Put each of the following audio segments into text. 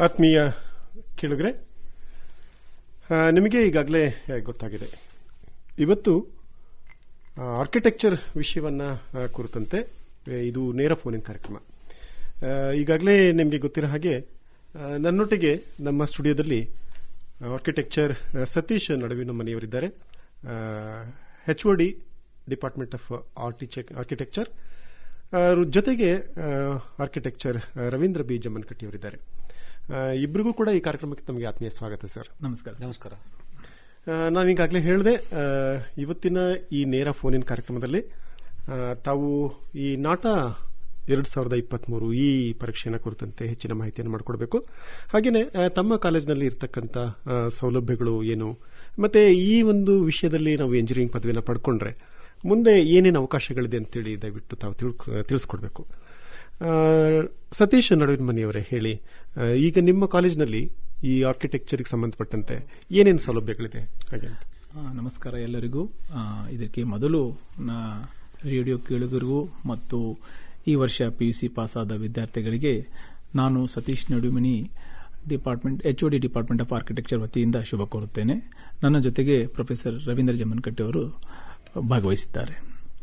ಆತ್ಮೀಯ ಕೇಳುಗರೆ ಆ, ನಿಮಗೆ ಈಗಾಗಲೇ ಗೊತ್ತಾಗಿದೆ ಇವತ್ತು ಆರ್ಕಿಟೆಕ್ಚರ್ ವಿಷಯವನ್ನ ಆ, ಕುರಿತಂತೆ ಆ, ಇದು ನೇರ ಫೋನಿನ ಕಾರ್ಯಕ್ರಮ ಈಗಾಗಲೇ ನಿಮಗೆ ಗೊತ್ತಿರೋ ಹಾಗೆ ಆ, ನನ್ನೊಟ್ಟಿಗೆ ನಮ್ಮ ಸ್ಟುಡಿಯೋದಲ್ಲಿ ಆರ್ಕಿಟೆಕ್ಚರ್ ಆ, ಸತೀಶ್ ನಡುವಿನ ಮನೆಯವರಿದ್ದಾರೆ H O D department of architecture ಅವ್ರ ಜೊತೆಗೆ ಆರ್ಕಿಟೆಕ್ಚರ್ ರವೀಂದ್ರ ಬಿ ಜಮ್ಮನ್ಕಟ್ಟಿ ಅವರಿದ್ದಾರೆ ಆ, ಇಬ್ರಿಗೂ ಕೂಡ ಈ ಕಾರ್ಯಕ್ರಮಕ್ಕೆ ತಮಗೆ ಆತ್ಮೀಯ ಸ್ವಾಗತ ಸರ್ ನಮಸ್ಕಾರ ನಮಸ್ಕಾರ ಆ, ನಾನು ಈಗಾಗಲೇ ಹೇಳಿದೆ ಆ, ಇವತ್ತಿನ ಈ ನೇರ ಫೋನಿನ ಕಾರ್ಯಕ್ರಮದಲ್ಲಿ ಆ, ತಾವು ಈ ನಾಟ ಎರಡು ಸಾವಿರದ ಇಪ್ಪತ್ಮೂರು ಈ ಪರೀಕ್ಷೆನ ಕುರಿತಂತೆ ಹೆಚ್ಚಿನ ಮಾಹಿತಿಯನ್ನು ಮಾಡಿಕೊಡ್ಬೇಕು ಹಾಗೆಯೇ ಆ, ತಮ್ಮ ಕಾಲೇಜಿನಲ್ಲಿ ಇರ್ತಕ್ಕಂಥ ಆ, ಸೌಲಭ್ಯಗಳು ಏನು ಮತ್ತೆ ಈ ಒಂದು ವಿಷಯದಲ್ಲಿ ನಾವು ಎಂಜಿನಿಯರಿಂಗ್ ಪದವಿನ ಪಡ್ಕೊಂಡ್ರೆ ಮುಂದೆ ಏನೇನು ಅವಕಾಶಗಳಿದೆ ಅಂತೇಳಿ ದಯವಿಟ್ಟು ತಾವು ತಿಳ್ಕೊ- ತಿಳಿಸ್ಕೊಡ್ಬೇಕು ಆ, ಸತೀಶ್ ನಡುವಿನ ಮನೆಯವರೇ ಹೇಳಿ ಆ, ಈಗ ನಿಮ್ಮ ಕಾಲೇಜಿನಲ್ಲಿ ಈ ಆರ್ಕಿಟೆಕ್ಚರ್ಗೆ ಸಂಬಂಧಪಟ್ಟಂತೆ ಏನೇನು ಸೌಲಭ್ಯಗಳಿದೆ ಹಾಗೆ ಅಂತ ಆ, ನಮಸ್ಕಾರ ಎಲ್ಲರಿಗೂ ಆ, ಇದಕ್ಕೆ ಮೊದಲು ನಾ ರೇಡಿಯೋ ಕೇಳುಗರಿಗೂ ಮತ್ತು ಈ ವರ್ಷ ಪಿ ಯು ಸಿ ಪಾಸ್ ಆದ ವಿದ್ಯಾರ್ಥಿಗಳಿಗೆ ನಾನು Satish Nadumani department H D department of architecture ವತಿಯಿಂದ ಶುಭ ಕೋರುತ್ತೇನೆ ನನ್ನ ಜೊತೆಗೆ ಪ್ರೊಫೆಸರ್ ರವೀಂದ್ರ ಜಮ್ಮನ್ಕಟ್ಟಿ ಅವರು ಭಾಗವಹಿಸಿದ್ದಾರೆ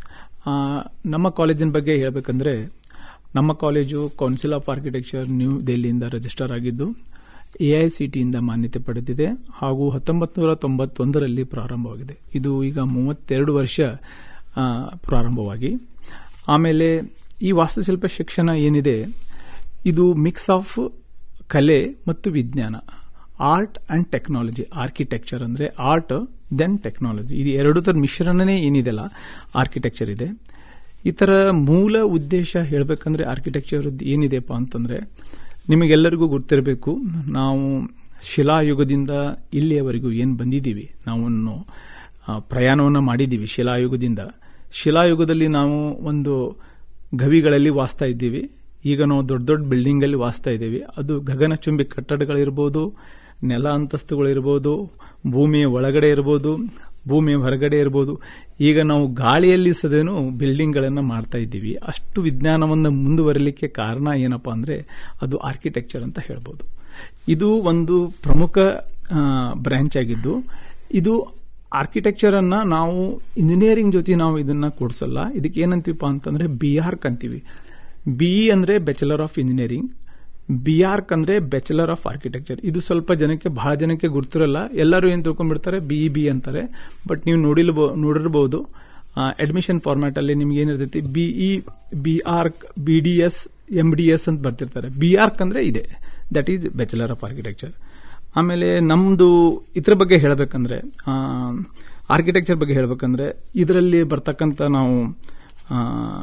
ಆ, ನಮ್ಮ ಕಾಲೇಜಿನ ಬಗ್ಗೆ ಹೇಳಬೇಕಂದ್ರೆ ನಮ್ಮ college council of architecture new ದೆಹಲಿಯಿಂದ ರಿಜಿಸ್ಟರ್ ಆಗಿದ್ದು ಎಐಸಿಟಿಯಿಂದ ಮಾನ್ಯತೆ ಪಡೆದಿದೆ ಹಾಗೂ ಹತ್ತೊಂಬತ್ತು ನೂರ ತೊಂಬತ್ತೊಂದರಲ್ಲಿ ಪ್ರಾರಂಭವಾಗಿದೆ ಇದು ಈಗ ಮೂವತ್ತೆರಡು ವರ್ಷ ಆ, ಪ್ರಾರಂಭವಾಗಿ ಆಮೇಲೆ ಈ ವಾಸ್ತುಶಿಲ್ಪ ಶಿಕ್ಷಣ ಏನಿದೆ ಇದು ಮಿಕ್ಸ್ ಆಫ್ ಕಲೆ ಮತ್ತು ವಿಜ್ಞಾನ ಆರ್ಟ್ ಅಂಡ್ ಟೆಕ್ನಾಲಜಿ ಆರ್ಕಿಟೆಕ್ಚರ್ ಅಂದ್ರೆ ಆರ್ಟ್ ದೆನ್ ಟೆಕ್ನಾಲಜಿ ಇದು ಎರಡು ತರ ಮಿಶ್ರಣನೇ ಏನಿದೆಲ್ಲ ಆರ್ಕಿಟೆಕ್ಚರ್ ಇದೆ ಇದರ ಮೂಲ ಉದ್ದೇಶ ಹೇಳಬೇಕಂದ್ರೆ ಆರ್ಕಿಟೆಕ್ಚರ್ ಏನಿದೆಪ್ಪ ಅಂತಂದ್ರೆ ನಿಮಗೆಲ್ಲರಿಗೂ ಗೊತ್ತಿರಬೇಕು ನಾವು ಶಿಲಾಯುಗದಿಂದ ಇಲ್ಲಿಯವರೆಗೂ ಏನು ಬಂದಿದ್ದೀವಿ ನಾವು ಪ್ರಯಾಣವನ್ನು ಮಾಡಿದ್ದೀವಿ ಶಿಲಾಯುಗದಿಂದ ಶಿಲಾಯುಗದಲ್ಲಿ ನಾವು ಒಂದು ಗವಿಗಳಲ್ಲಿ ವಾಸ್ತಾ ಇದ್ದೀವಿ ಈಗ ನಾವು ದೊಡ್ಡ ದೊಡ್ಡ ಬಿಲ್ಡಿಂಗ್ ಅಲ್ಲಿ ವಾಸ್ತಾ ಇದ್ದೀವಿ ಅದು ಗಗನಚುಂಬಿ ಕಟ್ಟಡಗಳಿರ್ಬೋದು ನೆಲ ಅಂತಸ್ತುಗಳಿರ್ಬೋದು ಭೂಮಿಯ ಒಳಗಡೆ ಇರ್ಬೋದು ಭೂಮಿಯ ಹೊರಗಡೆ ಇರ್ಬೋದು ಈಗ ನಾವು ಗಾಳಿಯಲ್ಲಿ ಸದೇನು ಬಿಲ್ಡಿಂಗ್ಗಳನ್ನು ಮಾಡ್ತಾ ಇದ್ದೀವಿ ಅಷ್ಟು ವಿಜ್ಞಾನವನ್ನು ಮುಂದುವರಲಿಕ್ಕೆ ಕಾರಣ ಏನಪ್ಪಾ ಅಂದ್ರೆ ಅದು ಆರ್ಕಿಟೆಕ್ಚರ್ ಅಂತ ಹೇಳ್ಬೋದು ಇದು ಒಂದು ಪ್ರಮುಖ ಬ್ರಾಂಚ್ ಆಗಿದ್ದು ಇದು ಆರ್ಕಿಟೆಕ್ಚರ್ ಅನ್ನ ನಾವು ಇಂಜಿನಿಯರಿಂಗ್ ಜೊತೆ ನಾವು ಇದನ್ನ ಕೊಡಿಸಲ್ಲ ಇದಕ್ಕೆ ಏನಂತೀವಪ್ಪ ಅಂತಂದ್ರೆ ಬಿ ಆರ್ಕ್ ಅಂತೀವಿ ಬಿ ಅಂದ್ರೆ bachelor of engineering B arch ಅಂದ್ರೆ ಬ್ಯಾಚಲರ್ ಆಫ್ ಆರ್ಕಿಟೆಕ್ಚರ್ ಇದು ಸ್ವಲ್ಪ ಜನಕ್ಕೆ ಬಹಳ ಜನಕ್ಕೆ ಗುರ್ತಿರಲ್ಲ ಎಲ್ಲರೂ ಏನ್ ತಿಳ್ಕೊಂಡ್ಬಿಡ್ತಾರೆ ಬಿ ಬಿ ಅಂತಾರೆ ಬಟ್ ನೀವು ನೋಡಿಲ್ಬೋ ನೋಡಿರ್ಬೋದು ಅಡ್ಮಿಷನ್ ಫಾರ್ಮ್ಯಾಟ್ ಅಲ್ಲಿ ನಿಮ್ಗೆ ಏನಿರ್ತೈತಿ B E B arch B D S M D S ಅಂತ ಬರ್ತಿರ್ತಾರೆ ಬಿ ಆರ್ಕ್ ಅಂದ್ರೆ ಇದೆ that is bachelor of architecture ಆಮೇಲೆ ನಮ್ದು ಇದ್ರ ಬಗ್ಗೆ ಹೇಳಬೇಕಂದ್ರೆ ಆರ್ಕಿಟೆಕ್ಚರ್ ಬಗ್ಗೆ ಹೇಳಬೇಕಂದ್ರೆ ಇದರಲ್ಲಿ ಬರ್ತಕ್ಕಂಥ ನಾವು ಆ,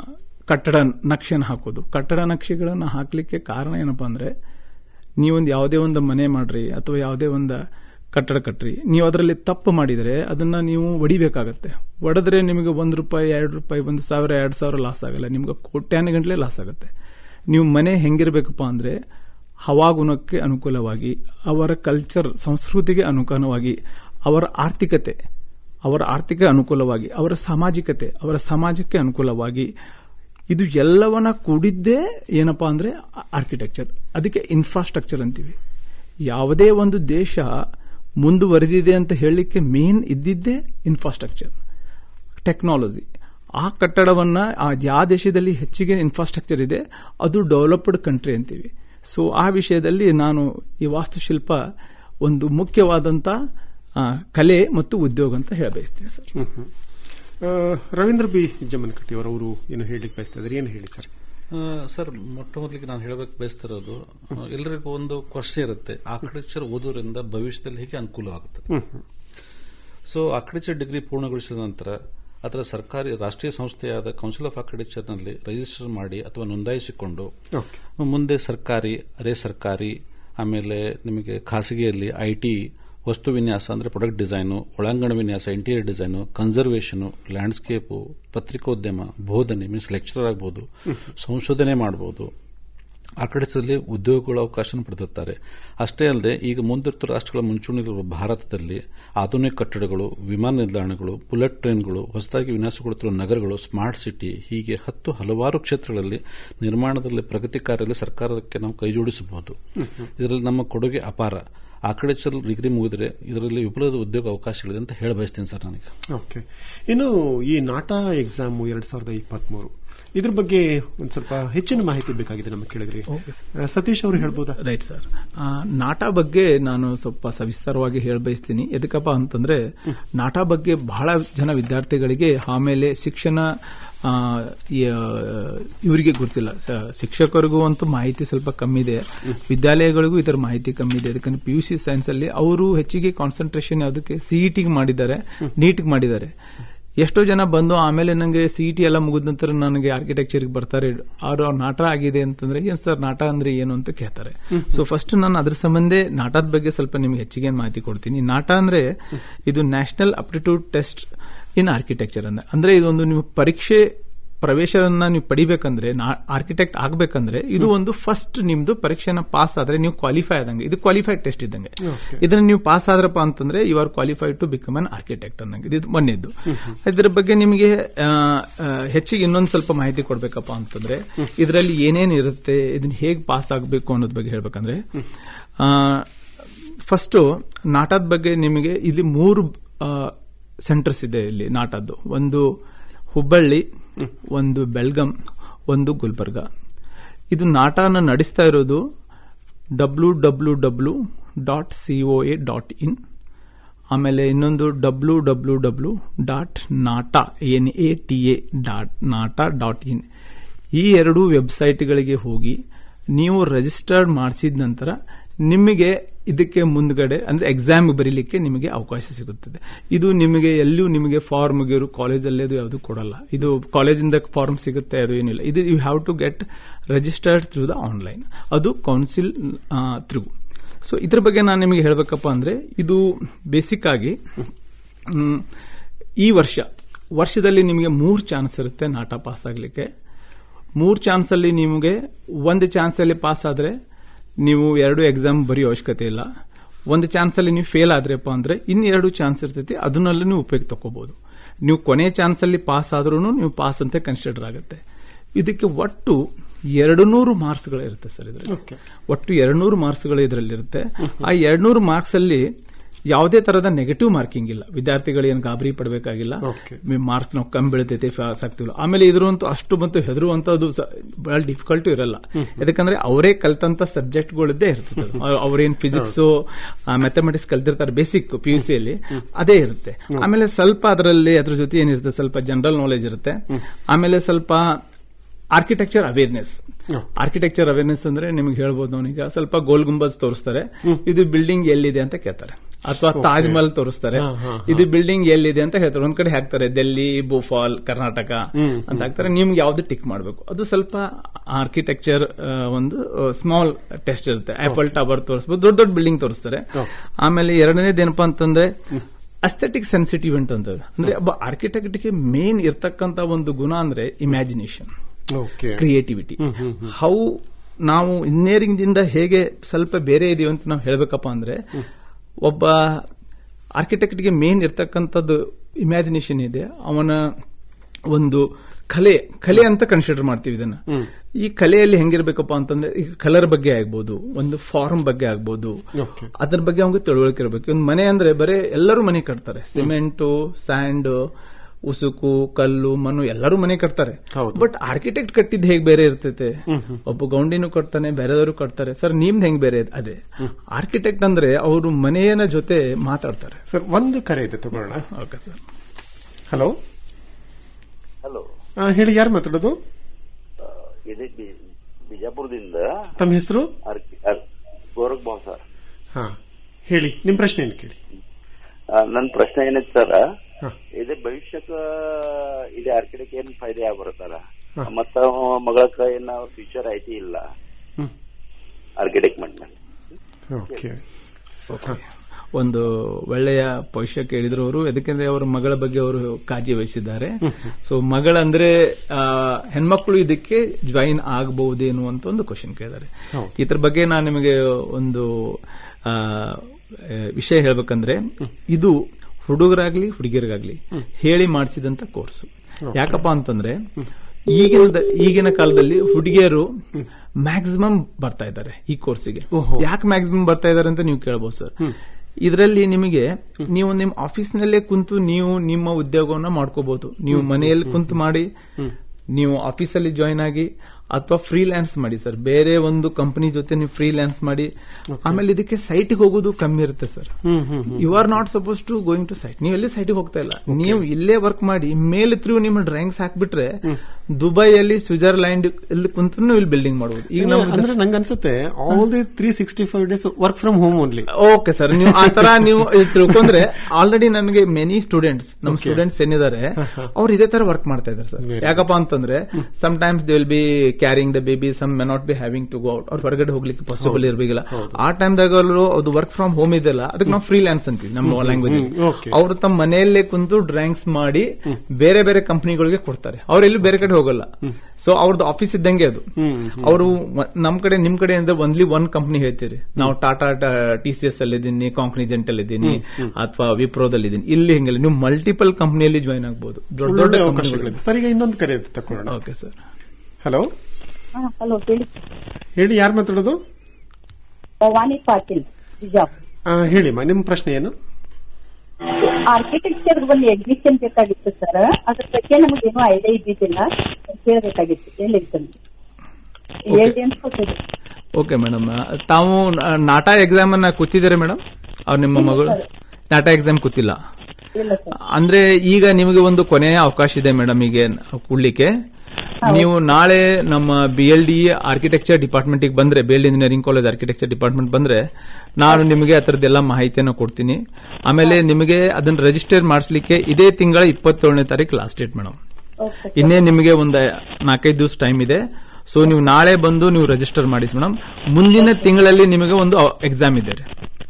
ಕಟ್ಟಡ ನಕ್ಷೆಯನ್ನು ಹಾಕೋದು ಕಟ್ಟಡ ನಕ್ಷೆಗಳನ್ನು ಹಾಕಲಿಕ್ಕೆ ಕಾರಣ ಏನಪ್ಪಾ ಅಂದ್ರೆ ನೀವೊಂದು ಯಾವುದೇ ಒಂದು ಮನೆ ಮಾಡ್ರಿ ಅಥವಾ ಯಾವುದೇ ಒಂದು ಕಟ್ಟಡ ಕಟ್ರಿ ನೀವು ಅದರಲ್ಲಿ ತಪ್ಪು ಮಾಡಿದರೆ ಅದನ್ನ ನೀವು ಒಡಿಬೇಕಾಗತ್ತೆ ಒಡೆದ್ರೆ ನಿಮಗೆ ಒಂದು ರೂಪಾಯಿ ಎರಡು ರೂಪಾಯಿ ಒಂದು ಸಾವಿರ ಎರಡು ಸಾವಿರ ಲಾಸ್ ಆಗಲ್ಲ ನಿಮ್ಗೆ ಕೋಟ್ಯಾನು ಗಂಟಲೆ ಲಾಸ್ ಆಗುತ್ತೆ ನೀವು ಮನೆ ಹೆಂಗಿರ್ಬೇಕಪ್ಪ ಅಂದ್ರೆ ಹವಾಗುಣಕ್ಕೆ ಅನುಕೂಲವಾಗಿ ಅವರ ಕಲ್ಚರ್ ಸಂಸ್ಕೃತಿಗೆ ಅನುಕೂಲವಾಗಿ ಅವರ ಆರ್ಥಿಕತೆ ಅವರ ಆರ್ಥಿಕ ಅನುಕೂಲವಾಗಿ ಅವರ ಸಾಮಾಜಿಕತೆ ಅವರ ಸಮಾಜಕ್ಕೆ ಅನುಕೂಲವಾಗಿ ಇದು ಎಲ್ಲವನ್ನ ಕೂಡಿದ್ದೇ ಏನಪ್ಪಾ ಅಂದ್ರೆ ಆರ್ಕಿಟೆಕ್ಚರ್ ಅದಕ್ಕೆ ಇನ್ಫ್ರಾಸ್ಟ್ರಕ್ಚರ್ ಅಂತೀವಿ ಯಾವುದೇ ಒಂದು ದೇಶ ಮುಂದುವರೆದಿದೆ ಅಂತ ಹೇಳಲಿಕ್ಕೆ ಮೇನ್ ಇದ್ದಿದ್ದೇ ಇನ್ಫ್ರಾಸ್ಟ್ರಕ್ಚರ್ ಟೆಕ್ನಾಲಜಿ ಆ ಕಟ್ಟಡವನ್ನ ಆ ಯಾವ ದೇಶದಲ್ಲಿ ಹೆಚ್ಚಿಗೆ ಇನ್ಫ್ರಾಸ್ಟ್ರಕ್ಚರ್ ಇದೆ ಅದು ಡೆವಲಪ್ಡ್ ಕಂಟ್ರಿ ಅಂತೀವಿ ಸೊ ಆ ವಿಷಯದಲ್ಲಿ ನಾನು ಈ ವಾಸ್ತುಶಿಲ್ಪ ಒಂದು ಮುಖ್ಯವಾದಂತ ಆ, ಕಲೆ ಮತ್ತು ಉದ್ಯೋಗ ಅಂತ ಹೇಳಬಯಸ್ತೀನಿ ಸರ್ ಹ್ಮ್, ಹ್ಮ್. ಆ, ರವೀಂದ್ರ ಬಿ ಜಮ್ಮನ್ಕಟ್ಟಿ ಅವರು ಅವರು ಏನು ಹೇಳಲಿಕ್ಕೆ ಬಯಸ್ತಾ ಇದ್ದಾರೆ ಏನು ಹೇಳಿ ಸರ್ ಆ, ಸರ್ ಮೊಟ್ಟ ಮೊದಲಿಗೆ ನಾನು ಹೇಳಬೇಕು ಬಯಸ್ತಿರೋದು ಆ, ಎಲ್ಲರಿಗೂ ಒಂದು ಕ್ವಶನ್ ಇರುತ್ತೆ ಆರ್ಕಿಟೆಕ್ಚರ್ ಓದೋದ್ರಿಂದ ಭವಿಷ್ಯದಲ್ಲಿ ಹೇಗೆ ಅನುಕೂಲವಾಗುತ್ತದೆ ಹ್ಮ್, ಹ್ಮ್. ಸೊ ಆರ್ಕಿಟೆಕ್ಚರ್ ಡಿಗ್ರಿ ಪೂರ್ಣಗೊಳಿಸಿದ ನಂತರ ಅದರ ಸರ್ಕಾರಿ ರಾಷ್ಟ್ರೀಯ ಸಂಸ್ಥೆಯಾದ ಕೌನ್ಸಿಲ್ ಆಫ್ ಆರ್ಕಿಟೆಕ್ಚರ್ನಲ್ಲಿ ರಿಜಿಸ್ಟರ್ ಮಾಡಿ ಅಥವಾ ನೋಂದಾಯಿಸಿಕೊಂಡು ಓಕೆ ಮುಂದೆ ಸರ್ಕಾರಿ ಅರೆ ಸರ್ಕಾರಿ ಆಮೇಲೆ ನಿಮಗೆ ಖಾಸಗಿಯಲ್ಲಿ ಐಟಿ ವಸ್ತು ವಿನ್ಯಾಸ ಅಂದ್ರೆ ಪ್ರಾಡಕ್ಟ್ ಡಿಸೈನು ಒಳಾಂಗಣ ವಿನ್ಯಾಸ ಇಂಟೀರಿಯರ್ ಡಿಸೈನು ಕನ್ಸರ್ವೇಷನ್ ಲ್ಯಾಂಡ್ಸ್ಕೇಪು ಪತ್ರಿಕೋದ್ಯಮ ಬೋಧನೆ ಮೀನ್ಸ್ ಲೆಕ್ಚರರ್ ಆಗ್ಬೋದು ಸಂಶೋಧನೆ ಮಾಡಬಹುದು ಆರ್ಕಿಟೆಕ್ಟ್ಸಲ್ಲಿ ಉದ್ಯೋಗಗಳ ಅವಕಾಶ ಪಡೆದಿರ್ತಾರೆ ಅಷ್ಟೇ ಅಲ್ಲದೆ ಈಗ ಮುಂದಿರುವ ರಾಷ್ಟ್ರಗಳ ಮುಂಚೂಣಿಯಲ್ಲಿರುವ ಭಾರತದಲ್ಲಿ ಆಧುನಿಕ ಕಟ್ಟಡಗಳು ವಿಮಾನ ನಿಲ್ದಾಣಗಳು ಬುಲೆಟ್ ಟ್ರೈನ್ಗಳು ಹೊಸದಾಗಿ ವಿನ್ಯಾಸಗೊಳ್ಳುತ್ತಿರುವ ನಗರಗಳು ಸ್ಮಾರ್ಟ್ ಸಿಟಿ ಹೀಗೆ ಹತ್ತು ಹಲವಾರು ಕ್ಷೇತ್ರಗಳಲ್ಲಿ ನಿರ್ಮಾಣದಲ್ಲಿ ಪ್ರಗತಿ ಕಾರ್ಯದಲ್ಲಿ ಸರ್ಕಾರಕ್ಕೆ ನಾವು ಕೈಜೋಡಿಸಬಹುದು ಇದರಲ್ಲಿ ನಮ್ಮ ಕೊಡುಗೆ ಅಪಾರ ಆರ್ಕಿಟೆಕ್ಚರ್ ಡಿಗ್ರಿ ಮುಗಿದ್ರೆ ಇದರಲ್ಲಿ ವಿಪುಲದ ಉದ್ಯೋಗ ಅವಕಾಶಗಳಿದೆ ಅಂತ ಹೇಳ ಬಯಸ್ತೀನಿ ಸರ್ ನನಗೆ ಓಕೆ ಇನ್ನು ಈ ನಾಟಾ ಎಕ್ಸಾಮ್ ಎರಡ್ ಸಾವಿರದ ಇಪ್ಪತ್ಮೂರು ಇದ್ರ ಬಗ್ಗೆ ಒಂದ್ ಸ್ವಲ್ಪ ಹೆಚ್ಚಿನ ಮಾಹಿತಿ ಬೇಕಾಗಿದೆ ನಮಗೆ ಕೇಳಿದ್ರಿ ಓಕೆ ಸರ್ ಆ, ಸತೀಶ್ ಅವರು ಹೇಳ್ಬೋದಾ ರೈಟ್ ಸರ್ ನಾಟಾ ಬಗ್ಗೆ ನಾನು ಸ್ವಲ್ಪ ಸವಿಸ್ತಾರವಾಗಿ ಹೇಳ ಬಯಸ್ತೀನಿ ಎದಕ್ಕಪ್ಪ ಅಂತಂದ್ರೆ ನಾಟಾ ಬಗ್ಗೆ ಬಹಳ ಜನ ವಿದ್ಯಾರ್ಥಿಗಳಿಗೆ ಆಮೇಲೆ ಶಿಕ್ಷಣ ಆ, ಈ, ಆ, ಇವರಿಗೆ ಗೊತ್ತಿಲ್ಲ ಸ- ಶಿಕ್ಷಕರಿಗೂ ಅಂತೂ ಮಾಹಿತಿ ಸ್ವಲ್ಪ ಕಮ್ಮಿ ಇದೆ ವಿದ್ಯಾಲಯಗಳಿಗೂ ಇದರ ಮಾಹಿತಿ ಕಮ್ಮಿ ಇದೆ ಯಾಕಂದ್ರೆ ಪಿ ಯು ಸಿ ಸೈನ್ಸ್ ಅಲ್ಲಿ ಅವರು ಹೆಚ್ಚಿಗೆ ಕಾನ್ಸಂಟ್ರೇಷನ್ ಯಾವುದಕ್ಕೆ ಸಿಇಟಿಗೆ ಮಾಡಿದ್ದಾರೆ ನೀಟ್ಗೆ ಮಾಡಿದ್ದಾರೆ ಎಷ್ಟೋ ಜನ ಬಂದು ಆಮೇಲೆ ನನಗೆ ಸಿಇಟಿ ಎಲ್ಲ ಮುಗಿದ ನಂತರ ನನಗೆ ಆರ್ಕಿಟೆಕ್ಚರ್ಗೆ ಬರ್ತಾರೆ ಅವರು ನಾಟ ಆಗಿದೆ ಅಂತಂದ್ರೆ ಏನ್ ಸರ್ ನಾಟ ಅಂದ್ರೆ ಏನು ಅಂತ ಕೇಳ್ತಾರೆ ಸೊ ಫಸ್ಟ್ ನಾನು ಅದ್ರ ಸಂಬಂಧ ನಾಟದ ಬಗ್ಗೆ ಸ್ವಲ್ಪ ನಿಮ್ಗೆ ಹೆಚ್ಚಿಗೆ ಮಾಹಿತಿ ಕೊಡ್ತೀನಿ ನಾಟ ಅಂದ್ರೆ ಇದು national aptitude test in architecture ಅಂದ್ರೆ ಅಂದ್ರೆ ಇದೊಂದು ನೀವು ಪರೀಕ್ಷೆ ಪ್ರವೇಶವನ್ನ ನೀವು ಪಡಿಬೇಕಂದ್ರೆ ಆರ್ಕಿಟೆಕ್ಟ್ ಆಗ್ಬೇಕಂದ್ರೆ ಇದು ಒಂದು ಫಸ್ಟ್ ನಿಮ್ದು ಪರೀಕ್ಷೆನ ಪಾಸ್ ಆದ್ರೆ ನೀವು ಕ್ವಾಲಿಫೈ ಆದಂಗೆ ಇದು ಕ್ವಾಲಿಫೈಡ್ ಟೆಸ್ಟ್ ಇದ್ದಂಗೆ Okay. ಇದನ್ನ ನೀವು ಪಾಸ್ ಆದ್ರಪ್ಪ ಅಂತಂದ್ರೆ you are qualified to become an architect ಅನ್ನಂಗೆ ಇದು ಮೊನ್ನೆದ್ದು ಇದ್ರ ಬಗ್ಗೆ ನಿಮಗೆ ಆ, ಆ, ಹೆಚ್ಚಿಗೆ ಇನ್ನೊಂದು ಸ್ವಲ್ಪ ಮಾಹಿತಿ ಕೊಡ್ಬೇಕಪ್ಪ ಅಂತಂದ್ರೆ ಇದರಲ್ಲಿ ಏನೇನ್ ಇರುತ್ತೆ ಇದನ್ನ ಹೇಗೆ ಪಾಸ್ ಆಗಬೇಕು ಅನ್ನೋದ್ ಬಗ್ಗೆ ಹೇಳ್ಬೇಕಂದ್ರೆ ಫಸ್ಟ್ ನಾಟದ ಬಗ್ಗೆ ನಿಮಗೆ ಇಲ್ಲಿ ಮೂರು ಸೆಂಟರ್ಸ್ ಇದೆ ಇಲ್ಲಿ ನಾಟದ್ದು ಒಂದು ಹುಬ್ಬಳ್ಳಿ ಒಂದು ಬೆಲ್ಗಂ ಒಂದು ಗುಲ್ಬರ್ಗ ಇದು ನಾಟನ ನಡೆಸ್ತಾ ಇರೋದು W W W dot C O A dot in ಆಮೇಲೆ ಇನ್ನೊಂದು W W W dot NATA N A T A dot NATA dot in ಈ ಎರಡು ವೆಬ್ಸೈಟ್ಗಳಿಗೆ ಹೋಗಿ ನೀವು ರಿಜಿಸ್ಟರ್ಡ್ ಮಾಡಿಸಿದ ನಂತರ ನಿಮಗೆ ಇದಕ್ಕೆ ಮುಂದ್ಗಡೆ ಅಂದ್ರೆ ಎಕ್ಸಾಮ್ ಬರೀಲಿಕ್ಕೆ ನಿಮಗೆ ಅವಕಾಶ ಸಿಗುತ್ತದೆ ಇದು ನಿಮಗೆ ಎಲ್ಲೂ ನಿಮಗೆ ಫಾರ್ಮ್ ಗಿರು ಕಾಲೇಜಲ್ಲಿ ಅದು ಯಾವುದು ಕೊಡಲ್ಲ ಇದು ಕಾಲೇಜಿಂದ ಫಾರ್ಮ್ ಸಿಗುತ್ತೆ ಅದು ಏನಿಲ್ಲ ಇದು you have to get registered through the online ಅದು ಕೌನ್ಸಿಲ್ ಥ್ರೂ ಸೊ ಇದ್ರ ಬಗ್ಗೆ ನಾನು ನಿಮಗೆ ಹೇಳಬೇಕಪ್ಪ ಅಂದ್ರೆ ಇದು ಬೇಸಿಕ್ ಆಗಿ ಮ್, ಈ ವರ್ಷ ವರ್ಷದಲ್ಲಿ ನಿಮಗೆ ಮೂರು ಚಾನ್ಸ್ ಇರುತ್ತೆ ನಾಟ ಪಾಸ್ ಆಗಲಿಕ್ಕೆ ಮೂರು ಚಾನ್ಸ್ ಅಲ್ಲಿ ನಿಮಗೆ ಒಂದು ಚಾನ್ಸ್ ಅಲ್ಲಿ ಪಾಸ್ ಆದ್ರೆ ನೀವು ಎರಡು ಎಕ್ಸಾಮ್ ಬರೆಯೋ ಅವಶ್ಯಕತೆ ಇಲ್ಲ ಒಂದು ಚಾನ್ಸ್ ಅಲ್ಲಿ ನೀವು ಫೇಲ್ ಆದ್ರಪ್ಪ ಅಂದ್ರೆ ಇನ್ನು ಎರಡು ಚಾನ್ಸ್ ಇರ್ತೈತಿ ಅದನ್ನಲ್ಲಿ ನೀವು ಉಪಯೋಗ ತಗೋಬಹುದು ನೀವು ಕೊನೆ ಚಾನ್ಸ್ ಅಲ್ಲಿ ಪಾಸ್ ಆದ್ರೂ ನೀವು ಪಾಸ್ ಅಂತ ಕನ್ಸಿಡರ್ ಆಗುತ್ತೆ ಇದಕ್ಕೆ ಒಟ್ಟು ಎರಡು ನೂರು ಮಾರ್ಕ್ಸ್ಗಳು ಇರುತ್ತೆ ಸರ್ ಇದರಲ್ಲಿ ಓಕೆ ಒಟ್ಟು ಎರಡ್ನೂರು ಮಾರ್ಕ್ಸ್ಗಳು ಇದರಲ್ಲಿರುತ್ತೆ ಆ ಎರಡ್ನೂರು ಮಾರ್ಕ್ಸ್ ಅಲ್ಲಿ ಯಾವುದೇ ತರಹದ ನೆಗೆಟಿವ್ ಮಾರ್ಕಿಂಗ್ ಇಲ್ಲ ವಿದ್ಯಾರ್ಥಿಗಳು ಏನು ಗಾಬರಿ ಪಡಬೇಕಾಗಿಲ್ಲ Okay. ಮಾರ್ಕ್ಸ್ ನಾವು ಕಮ್ಮಿ ಬೀಳ್ತೈತೆ ಪಾಸ್ ಆಗ್ತಿಲ್ಲ ಆಮೇಲೆ ಇದ್ರಂತೂ ಅಷ್ಟು ಬಂತು ಹೆದರುವಂತದ್ದು ಬಹಳ ಡಿಫಿಕಲ್ಟ್ ಇರಲ್ಲ ಯಾಕಂದ್ರೆ ಅವರೇ ಕಲ್ತಂತ ಸಬ್ಜೆಕ್ಟ್ಗಳಿದ್ದೇ ಇರ್ತದೆ ಅದು. ಅವ್ರು- ಅವ್ರೇನ್ ಫಿಸಿಕ್ಸ್ ಮ್ಯಾಥಮೆಟಿಕ್ಸ್ ಕಲ್ತಿರ್ತಾರೆ ಬೇಸಿಕ್ ಪಿ ಯು ಅಲ್ಲಿ ಅದೇ ಇರುತ್ತೆ ಆಮೇಲೆ ಸ್ವಲ್ಪ ಅದರಲ್ಲಿ ಅದ್ರ ಜೊತೆ ಏನಿರುತ್ತೆ ಸ್ವಲ್ಪ ಜನರಲ್ ನಾಲೆಜ್ ಇರುತ್ತೆ ಆಮೇಲೆ ಸ್ವಲ್ಪ ಆರ್ಕಿಟೆಕ್ಚರ್ ಅವೇರ್ನೆಸ್ ಆರ್ಕಿಟೆಕ್ಚರ್ ಅವೇರ್ನೆಸ್ ಅಂದ್ರೆ ನಿಮ್ಗೆ ಹೇಳ್ಬೋದು ಅವನೀಗ ಸ್ವಲ್ಪ ಗೋಲ್ ಗುಂಬಜ್ ತೋರಿಸ್ತಾರೆ ಇದು ಬಿಲ್ಡಿಂಗ್ ಎಲ್ಲಿದೆ ಅಂತ ಕೇಳ್ತಾರೆ ಅಥವಾ ತಾಜ್ ಮಹಲ್ ತೋರಿಸ್ತಾರೆ ಹಾ, ಹಾ, ಇದು ಬಿಲ್ಡಿಂಗ್ ಎಲ್ಲಿದೆ ಅಂತ ಹೇಳ್ತಾರೆ ಒಂದ್ ಕಡೆ ಹಾಕ್ತಾರೆ ಡೆಲ್ಲಿ ಭೋಪಾಲ್ ಕರ್ನಾಟಕ ಅಂತ ಹಾಕ್ತಾರೆ ನಿಮ್ಗೆ ಯಾವ್ದು ಟಿಕ್ ಮಾಡಬೇಕು ಅದು ಸ್ವಲ್ಪ ಆರ್ಕಿಟೆಕ್ಚರ್ ಒಂದು ಸ್ಮಾಲ್ ಟೆಸ್ಟ್ ಇರುತ್ತೆ ಆಪಲ್ ಟವರ್ ತೋರಿಸ್ಬೋದು ದೊಡ್ಡ ದೊಡ್ಡ ಬಿಲ್ಡಿಂಗ್ ತೋರಿಸ್ತಾರೆ ಆಮೇಲೆ ಎರಡನೇದು ಏನಪ್ಪಾ ಅಂತಂದ್ರೆ ಅಸ್ಥೆಟಿಕ್ ಸೆನ್ಸಿಟಿವ್ ಅಂತಂದ್ರೆ ಅಂದ್ರೆ ಒಬ್ಬ ಆರ್ಕಿಟೆಕ್ಟ್ಗೆ ಮೇನ್ ಇರ್ತಕ್ಕಂತ ಒಂದು ಗುಣ ಅಂದ್ರೆ ಇಮ್ಯಾಜಿನೇಷನ್ ಓಕೆ ಕ್ರಿಯೇಟಿವಿಟಿ ಹೌ ನಾವು ಇಂಜಿನಿಯರಿಂಗ್ ದಿಂದ ಹೇಗೆ ಸ್ವಲ್ಪ ಬೇರೆ ಇದೀವಿ ಅಂತ ನಾವು ಹೇಳ್ಬೇಕಪ್ಪ ಅಂದ್ರೆ ಒಬ್ಬ ಆರ್ಕಿಟೆಕ್ಟ್ಗೆ ಮೇನ್ ಇರ್ತಕ್ಕಂಥದ್ದು ಇಮ್ಯಾಜಿನೇಷನ್ ಇದೆ ಅವನ ಒಂದು ಕಲೆ ಕಲೆ ಅಂತ ಕನ್ಸಿಡರ್ ಮಾಡ್ತೀವಿ ಇದನ್ನ ಈ ಕಲೆಯಲ್ಲಿ ಹೆಂಗಿರ್ಬೇಕಪ್ಪ ಅಂತಂದ್ರೆ ಈಗ ಕಲರ್ ಬಗ್ಗೆ ಆಗ್ಬೋದು ಒಂದು ಫಾರ್ಮ್ ಬಗ್ಗೆ ಆಗ್ಬೋದು ಓಕೆ ಅದ್ರ ಬಗ್ಗೆ ಅವ್ನಿಗೆ ತಿಳುವಳಿಕೆ ಇರಬೇಕು ಒಂದು ಮನೆ ಅಂದ್ರೆ ಬರೇ ಎಲ್ಲರೂ ಮನೆ ಕಟ್ತಾರೆ ಸಿಮೆಂಟು ಸ್ಯಾಂಡ್ ಉಸುಕು ಕಲ್ಲು ಮಣ್ಣು ಎಲ್ಲರೂ ಮನೆ ಕಟ್ತಾರೆ ಹೌದು. ಬಟ್ ಆರ್ಕಿಟೆಕ್ಟ್ ಕಟ್ಟಿದ್ ಹೇಗ್ ಬೇರೆ ಇರ್ತೈತೆ ಒಬ್ಬ ಗೌಂಡಿನೂ ಕಟ್ತಾನೆ ಬೇರೆದವರು ಕಟ್ತಾರೆ ಸರ್ ನಿಮ್ದು ಹೆಂಗ್ ಬೇರೆ ಇದೆ? ಅದೇ ಆರ್ಕಿಟೆಕ್ಟ್ ಅಂದ್ರೆ ಅವರು ಮನೆಯನ ಜೊತೆ ಮಾತಾಡ್ತಾರೆ ಸರ್ ಒಂದು ಕರೆ ಇದೆ ತಗೊಳ್ಳೋಣ ಓಕೆ ಸರ್ ಹಲೋ ಹಲೋ ಹೇಳಿ ಯಾರು ಮಾತಾಡೋದು ಇದು ಬಿ- ಬಿಜಾಪುರದಿಂದ ತಮ್ಮ ಹೆಸರು ಅರ್ಕಿ- ಅರ್- ಗೋರಖ್ ಬಾಬು ಸರ್ ಹಾ ಹೇಳಿ ನಿಮ್ ಪ್ರಶ್ನೆ ಏನು ಕೇಳಿ ಆ, ನನ್ ಪ್ರಶ್ನೆ ಏನೈತಿ ಸರ್ ಹಾ. ಇದು ಭವಿಷ್ಯಕ್ಕ ಇದು ಆರ್ಕಿಟೆಕ್ಟ್ ಏನ್ ಫಾಯ್ದೆ ಆಗ್ಬರ್ತಾರ ಹಾ. ಮತ್ತ ಮಗಳಕ್ಕ ಏನ ಫ್ಯೂಚರ್ ಐತಿ ಇಲ್ಲ ಹ್ಮ್ ಆರ್ಕಿಟೆಕ್ಟ್ ಮಾಡ್ಮೇಲೆ ಓಕೆ ಓಕೆ ಒಂದು ಒಳ್ಳೆಯ ಭವಿಷ್ಯಕ್ಕೆ ಹೇಳಿದ್ರು ಅವರು ಯಾಕಂದ್ರೆ ಅವರ ಮಗಳ ಬಗ್ಗೆ ಅವರು ಕಾಳಜಿ ವಹಿಸಿದ್ದಾರೆ ಸೊ ಮಗಳಂದ್ರೆ ಆ, ಹೆಣ್ಮಕ್ಳು ಇದಕ್ಕೆ ಜಾಯಿನ್ ಆಗಬಹುದೇನು ಅಂತ ಒಂದು ಕ್ವಶನ್ ಕೇಳಿದ್ದಾರೆ ಇದ್ರ ಬಗ್ಗೆ ನಾನು ನಿಮಗೆ ಒಂದು ಆ, ಆ, ವಿಷಯ ಹೇಳ್ಬೇಕಂದ್ರೆ ಇದು ಹುಡುಗರಾಗ್ಲಿ ಹುಡುಗಿಯರಿಗಾಗ್ಲಿ ಹೇಳಿ ಮಾಡಿಸಿದಂತ ಕೋರ್ಸ್ ಯಾಕಪ್ಪ ಅಂತಂದ್ರೆ ಈಗಿನ ಈಗಿನ ಕಾಲದಲ್ಲಿ ಹುಡುಗಿಯರು ಮ್ಯಾಕ್ಸಿಮಮ್ ಬರ್ತಾ ಇದ್ದಾರೆ ಈ ಕೋರ್ಸಿಗೆ ಯಾಕೆ ಮ್ಯಾಕ್ಸಿಮಮ್ ಬರ್ತಾ ಇದ್ದಾರೆ ಅಂತ ನೀವು ಕೇಳಬಹುದು ಸರ್ ಇದರಲ್ಲಿ ನಿಮಗೆ ನೀವು ನಿಮ್ಮ ಆಫೀಸ್ ನಲ್ಲೇ ಕುಂತು ನೀವು ನಿಮ್ಮ ಉದ್ಯೋಗವನ್ನ ಮಾಡ್ಕೋಬಹುದು ನೀವು ಮನೆಯಲ್ಲಿ ಕುಂತು ಮಾಡಿ ನೀವು ಆಫೀಸಲ್ಲಿ ಜಾಯಿನ್ ಆಗಿ ಅಥವಾ ಫ್ರೀಲ್ಯಾನ್ಸ್ ಮಾಡಿ ಸರ್ ಬೇರೆ ಒಂದು ಕಂಪನಿ ಜೊತೆ ನೀವು ಫ್ರೀಲ್ಯಾನ್ಸ್ ಮಾಡಿ ಆಮೇಲೆ ಇದಕ್ಕೆ ಸೈಟ್ಗೆ ಹೋಗೋದು ಕಮ್ಮಿ ಇರುತ್ತೆ sir you are not suppose to going to site ನೀವು ಎಲ್ಲಿ ಸೈಟ್ಗೆ ಹೋಗ್ತಾ ಇಲ್ಲ ನೀವು ಇಲ್ಲೇ ವರ್ಕ್ ಮಾಡಿ ಮೇಲೆ ತ್ರೂ ನಿಮ್ಮ ಡ್ರಾಯಿಂಗ್ಸ್ ಹಾಕ್ಬಿಟ್ರೆ ದುಬೈಯಲ್ಲಿ ಸ್ವಿಟ್ಜರ್ಲ್ಯಾಂಡ್ ಇಲ್ಲಿ ಕುಂತು ನೀವು ಇಲ್ಲಿ ಬಿಲ್ಡಿಂಗ್ ಮಾಡಬಹುದು ಈಗ ನಮ್ಗೆ ಅಂದ್ರೆ ನಂಗೆ ಅನ್ಸುತ್ತೆ all the three sixty five days work from home only okay sir ನೀವು ಆ ತರ ನೀವು ಇದ್ ತಿಳ್ಕೊಂಡ್ರೆ ಆಲ್ರೆಡಿ ನನಗೆ ಮೆನಿ ಸ್ಟೂಡೆಂಟ್ಸ್ ನಮ್ಮ ಸ್ಟೂಡೆಂಟ್ಸ್ ಏನಿದ್ದಾರೆ ಅವ್ರು ಇದೇ ತರ ವರ್ಕ್ ಮಾಡ್ತಾ ಇದ್ದಾರೆ ಸರ್ ಯಾಕಪ್ಪ ಅಂತಂದ್ರೆ some times they will be carrying the baby some may not be having to go out ಅವ್ರು ಹೊರಗಡೆ ಹೋಗ್ಲಿಕ್ಕೆ ಪಾಸಿಬಲ್ ಇರಬೇಕಿಲ್ಲ ಆ ಟೈಮ್ದಾಗ ಅದು ವರ್ಕ್ ಫ್ರಮ್ ಹೋಮ್ ಇದೆಲ್ಲ ಅದಕ್ಕೆ ನಾವು ಫ್ರೀಲ್ಯಾನ್ಸ್ ಅಂತೀವಿ ನಮ್ಮ ಲ್ಯಾಂಗ್ವೇಜ್ okay. ಅವರು ತಮ್ಮ ಮನೆಯಲ್ಲೇ ಕುಂತು ಡ್ರಾಯಿಂಗ್ಸ್ ಮಾಡಿ ಬೇರೆ ಬೇರೆ ಕಂಪನಿಗಳಿಗೆ ಕೊಡ್ತಾರೆ ಅವ್ರು ಎಲ್ಲೂ ಬೇರೆ ಕಡೆ ಹೋಗಲ್ಲ ಸೊ ಅವ್ರದ್ದು ಆಫೀಸ್ ಇದ್ದಂಗೆ ಅದು ಅವರು ನಮ್ ಕಡೆ ನಿಮ್ ಕಡೆ ಅಂದ್ರೆ ಒನ್ಲಿ ಒನ್ ಕಂಪನಿ ಹೇಳ್ತೀರಿ ನಾವು ಟಾಟಾ ಟಿ ಸಿ ಎಸ್ ಅಲ್ಲಿ ಇದ್ದೀನಿ ಕಾಂಕ್ನಿಜೆಂಟ್ ಅಲ್ಲಿ ಇದ್ದೀನಿ ಅಥವಾ ವಿಪ್ರೋದಲ್ಲಿ ಇದ್ದೀನಿ ಇಲ್ಲಿ ಹಿಂಗಿಲ್ಲ ನೀವು ಮಲ್ಟಿಪಲ್ ಕಂಪನಿಯಲ್ಲಿ ಜಾಯಿನ್ ಆಗ್ಬೋದು ದೊಡ್ಡ ದೊಡ್ಡ ಒಳ್ಳೆ ಕಂಪನಿಗಳು ಅವಕಾಶಗಳಿದೆ ಸರ್ ಈಗ ಇನ್ನೊಂದು ಕರೆ ತಕೊಳ್ಳೋಣ ಓಕೆ ಸರ್ ಹಲೋ ಹಲೋ ಹೇಳಿ ಹೇಳಿ ಯಾರು ಮಾತಾಡೋದು ಭವಾನಿ ಪಾಟೀಲ್ ಬಿಜಾಪುರ ಆ, ಹೇಳಿಮ್ಮ ನಿಮ್ಮ ಪ್ರಶ್ನೆ ಏನು ಆರ್ಕಿಟೆಕ್ಚರ್ ಒಂದು ಎಕ್ಸಿಬಿಷನ್ ಬೇಕಾಗಿತ್ತು ಸರ್ ಅದ್ರ ಬಗ್ಗೆ ನಮಗೇನು ಐಡಿಯಾ ಇದ್ದಿದ್ದಿಲ್ಲ ಕೇಳಬೇಕಾಗಿತ್ತು ಎಲ್ಲಿರ್ತದೆ ಹೇಳಿ ಅಂತ ಕೊಟ್ಟಿದ್ರು ಓಕೆ ಮೇಡಮ್ ತಾವು ಆ, ನಾಟಾ ಎಕ್ಸಾಮ್ ಅನ್ನ ಕೂತಿದ್ದೀರಾ ಮೇಡಮ್ ಅವ್ರು ನಿಮ್ಮ ಮಗಳು ನಾಟಾ ಎಕ್ಸಾಮ್ ಕೂತಿಲ್ಲ ಇಲ್ಲ ಸರ್ ಅಂದ್ರೆ ಈಗ ನಿಮಗೆ ಒಂದು ಕೊನೆಯ ಅವಕಾಶ ಇದೆ ಮೇಡಮ್ ಈಗ ಕೊಡ್ಲಿಕ್ಕೆ ನೀವು ನಾಳೆ ನಮ್ಮ B L D architecture department ಬಂದ್ರೆ B L D engineering college architecture department ಬಂದ್ರೆ ನಾನು ನಿಮಗೆ ಅದರದ್ದೆಲ್ಲ ಮಾಹಿತಿಯನ್ನು ಕೊಡ್ತೀನಿ ಆಮೇಲೆ ನಿಮಗೆ ಅದನ್ನ ರಿಜಿಸ್ಟರ್ ಮಾಡಿಸ್ಲಿಕ್ಕೆ ಇದೇ ತಿಂಗಳ ಇಪ್ಪತ್ತೇಳನೇ ತಾರೀಕು ಲಾಸ್ಟ್ ಡೇಟ್ ಮೇಡಮ್ ಓಕೆ ಇನ್ನೇ ನಿಮಗೆ ಒಂದು ನಾಲ್ಕೈದು ದಿವಸ ಟೈಮ್ ಇದೆ ಸೊ ನೀವು ನಾಳೆ ಬಂದು ನೀವು ರಿಜಿಸ್ಟರ್ ಮಾಡಿಸಿ ಮೇಡಮ್ ಮುಂದಿನ ತಿಂಗಳಲ್ಲಿ ನಿಮಗೆ ಒಂದು ಎಕ್ಸಾಮ್ ಇದೆ ರೀ.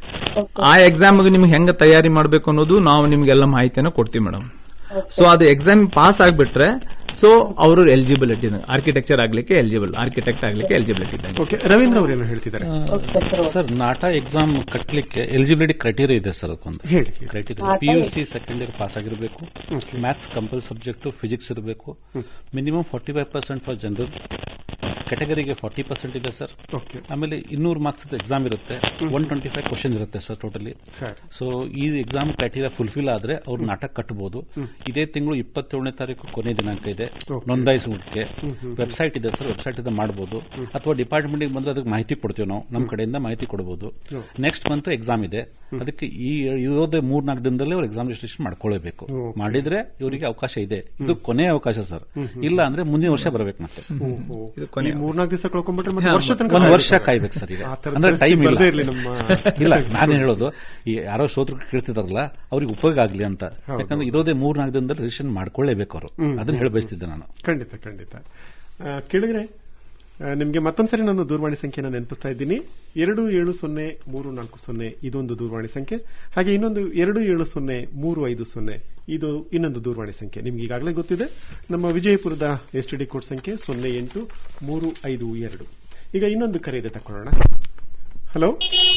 ಆ ಎಕ್ಸಾಮ್ ನಿಮ್ಗೆ ಹೆಂಗ ತಯಾರಿ ಮಾಡಬೇಕು ಅನ್ನೋದು ನಾವು ನಿಮ್ಗೆಲ್ಲ ಮಾಹಿತಿಯನ್ನು ಕೊಡ್ತೀವಿ ಮೇಡಮ್ ಸೊ ಅದು ಎಕ್ಸಾಮ್ ಪಾಸ್ ಆಗ್ಬಿಟ್ರೆ ಸೊ ಅವರು ಎಲಿಜಿಬಿಲಿಟಿ ಆರ್ಕಿಟೆಕ್ಚರ್ ಆಗ್ಲಿಕ್ಕೆ ಎಲಿಜಿಬಲ್ ಆರ್ಕಿಟೆಕ್ಟ್ ಆಗ್ಲಿಕ್ಕೆ ಎಲಿಜಿಬಿಲಿಟಿ ಇದ್ದಂಗೆ ಓಕೆ ರವೀಂದ್ರ ಅವರೇನು ಹೇಳ್ತಿದ್ದಾರೆ ಸರ್ ನಾಟಾ ಎಕ್ಸಾಮ್ ಕಟ್ಟಲಿಕ್ಕೆ ಎಲಿಜಿಬಿಲಿಟಿ ಕ್ರೈಟೀರಿಯಾ ಇದೆ ಸರ್ ಅದಕ್ಕೊಂದು ಹೇಳಿ criteria P U C second year pass ಆಗಿರಬೇಕು ಮ್ಯಾಥ್ಸ್ ಕಂಪಲ್ ಸಬ್ಜೆಕ್ಟ್ ಫಿಸಿಕ್ಸ್ ಇರಬೇಕು minimum forty five percent for general ಕೆಟಗರಿಗೆ ಫಾರ್ಟಿ ಪರ್ಸೆಂಟ್ ಇದೆ ಸರ್ ಓಕೆ ಆಮೇಲೆ ಇನ್ನೂರು ಮಾರ್ಕ್ಸ್ ಎಕ್ಸಾಮ್ ಇರುತ್ತೆ ಒನ್ ಟ್ವೆಂಟಿ ಫೈವ್ ಕ್ವಶನ್ ಇರುತ್ತೆ ಸರ್ ಟೋಟಲಿ ಸರ್ ಸೊ ಈ exam criteria fulfil ಆದ್ರೆ ಅವ್ರು ನಾಟಕ ಕಟ್ಟಬಹುದು ಇದೇ ತಿಂಗಳು ಇಪ್ಪತ್ತೇಳನೇ ತಾರೀಕು ಕೊನೆ ದಿನಾಂಕ ಇದೆ ನೋಂದಾಯಿಸಲಿಕ್ಕೆ ವೆಬ್ಸೈಟ್ ಇದೆ ಸರ್ ವೆಬ್ಸೈಟ್ ಇಂದ ಮಾಡಬಹುದು ಅಥವಾ ಡಿಪಾರ್ಟ್ಮೆಂಟ್ ಬಂದ್ರೆ ಅದಕ್ಕೆ ಮಾಹಿತಿ ಕೊಡ್ತೀವಿ ನಾವು ನಮ್ಮ ಕಡೆಯಿಂದ ಮಾಹಿತಿ ಕೊಡಬಹುದು ನೆಕ್ಸ್ಟ್ ಮಂತ್ ಎಕ್ಸಾಮ್ ಇದೆ ಅದಕ್ಕೆ ಈ ಇರೋದೇ ಮೂರ್ ನಾಲ್ಕು ದಿನದಲ್ಲೇ ಅವ್ರು ಎಕ್ಸಾಮ್ ರಿಜಿಸ್ಟ್ರೇಷನ್ ಮಾಡ್ಕೊಳ್ಳೇಬೇಕು ಮಾಡಿದ್ರೆ ಇವರಿಗೆ ಅವಕಾಶ ಇದೆ ಇದು ಕೊನೆಯ ಅವಕಾಶ ಸರ್ ಇಲ್ಲ ಅಂದ್ರೆ ಮುಂದಿನ ವರ್ಷ ಬರಬೇಕು ಮತ್ತೆ ಈ ಮೂರ್ನಾಲ್ಕು ದಿವಸ ಕಳ್ಕೊಂಡ್ಬಿಟ್ರೆ ಮತ್ತೆ ವರ್ಷ ತನಕ ಒಂದು ವರ್ಷ ಕಾಯ್ಬೇಕು. ಕಾಯ್ಬೇಕು ಸರ್ ಈಗ ಆ ಥರದ ಅಂದ್ರೆ ಟೈಮ್ ಪರಿಸ್ಥಿತಿ ಇಲ್ಲ ಬರ್ದೇ ಇರ್ಲಿ ನಮ್ಮ ಇಲ್ಲ ನಾನು ಹೇಳೋದು ಈ ಯಾರೋ ಶ್ರೋತೃ ಕೇಳ್ತಿದಾರಲ್ಲ ಅವ್ರಿಗೆ ಉಪಯೋಗ ಆಗ್ಲಿ ಅಂತ ಯಾಕಂದ್ರೆ ಇರೋದೇ ಮೂರ್ ನಾಲ್ಕು ದಿನದಲ್ಲಿ ರಿಜಿಸ್ಟ್ರೇಷನ್ ಮಾಡ್ಕೊಳ್ಳೇಬೇಕು ಅವರು ಅದನ್ನ ಹೇಳ ಬಯಸ್ತಿದ್ದೆ ನಾನು ಖಂಡಿತ ಖಂಡಿತ ಆ, ಕೇಳಿದ್ರೆ ಆ, ನಿಮ್ಗೆ ಮತ್ತೊಂದ್ಸರಿ ನಾನು ದೂರವಾಣಿ ಸಂಖ್ಯೆನ ನೆನಪಿಸ್ತಾ ಇದ್ದೀನಿ ಎರಡು ಏಳು ಸೊನ್ನೆ ಮೂರು ನಾಲ್ಕು ಸೊನ್ನೆ ಇದೊಂದು ದೂರವಾಣಿ ಸಂಖ್ಯೆ ಹಾಗೆ ಇನ್ನೊಂದು ಎರಡು ಏಳು ಸೊನ್ನೆ ಮೂರು ಐದು ಸೊನ್ನೆ ಇದು ಇನ್ನೊಂದು ದೂರವಾಣಿ ಸಂಖ್ಯೆ ನಿಮ್ಗೆ ಈಗಾಗಲೇ ಗೊತ್ತಿದೆ ನಮ್ಮ ವಿಜಯಪುರದ ಎಸ್ ಟಿ ಡಿ ಕೋಡ್ ಸಂಖ್ಯೆ ಸೊನ್ನೆ ಎಂಟು ಮೂರು ಐದು ಎರಡು ಈಗ ಇನ್ನೊಂದು ಕರೆ ಇದೆ ತಕೊಳ್ಳೋಣ ಹಲೋ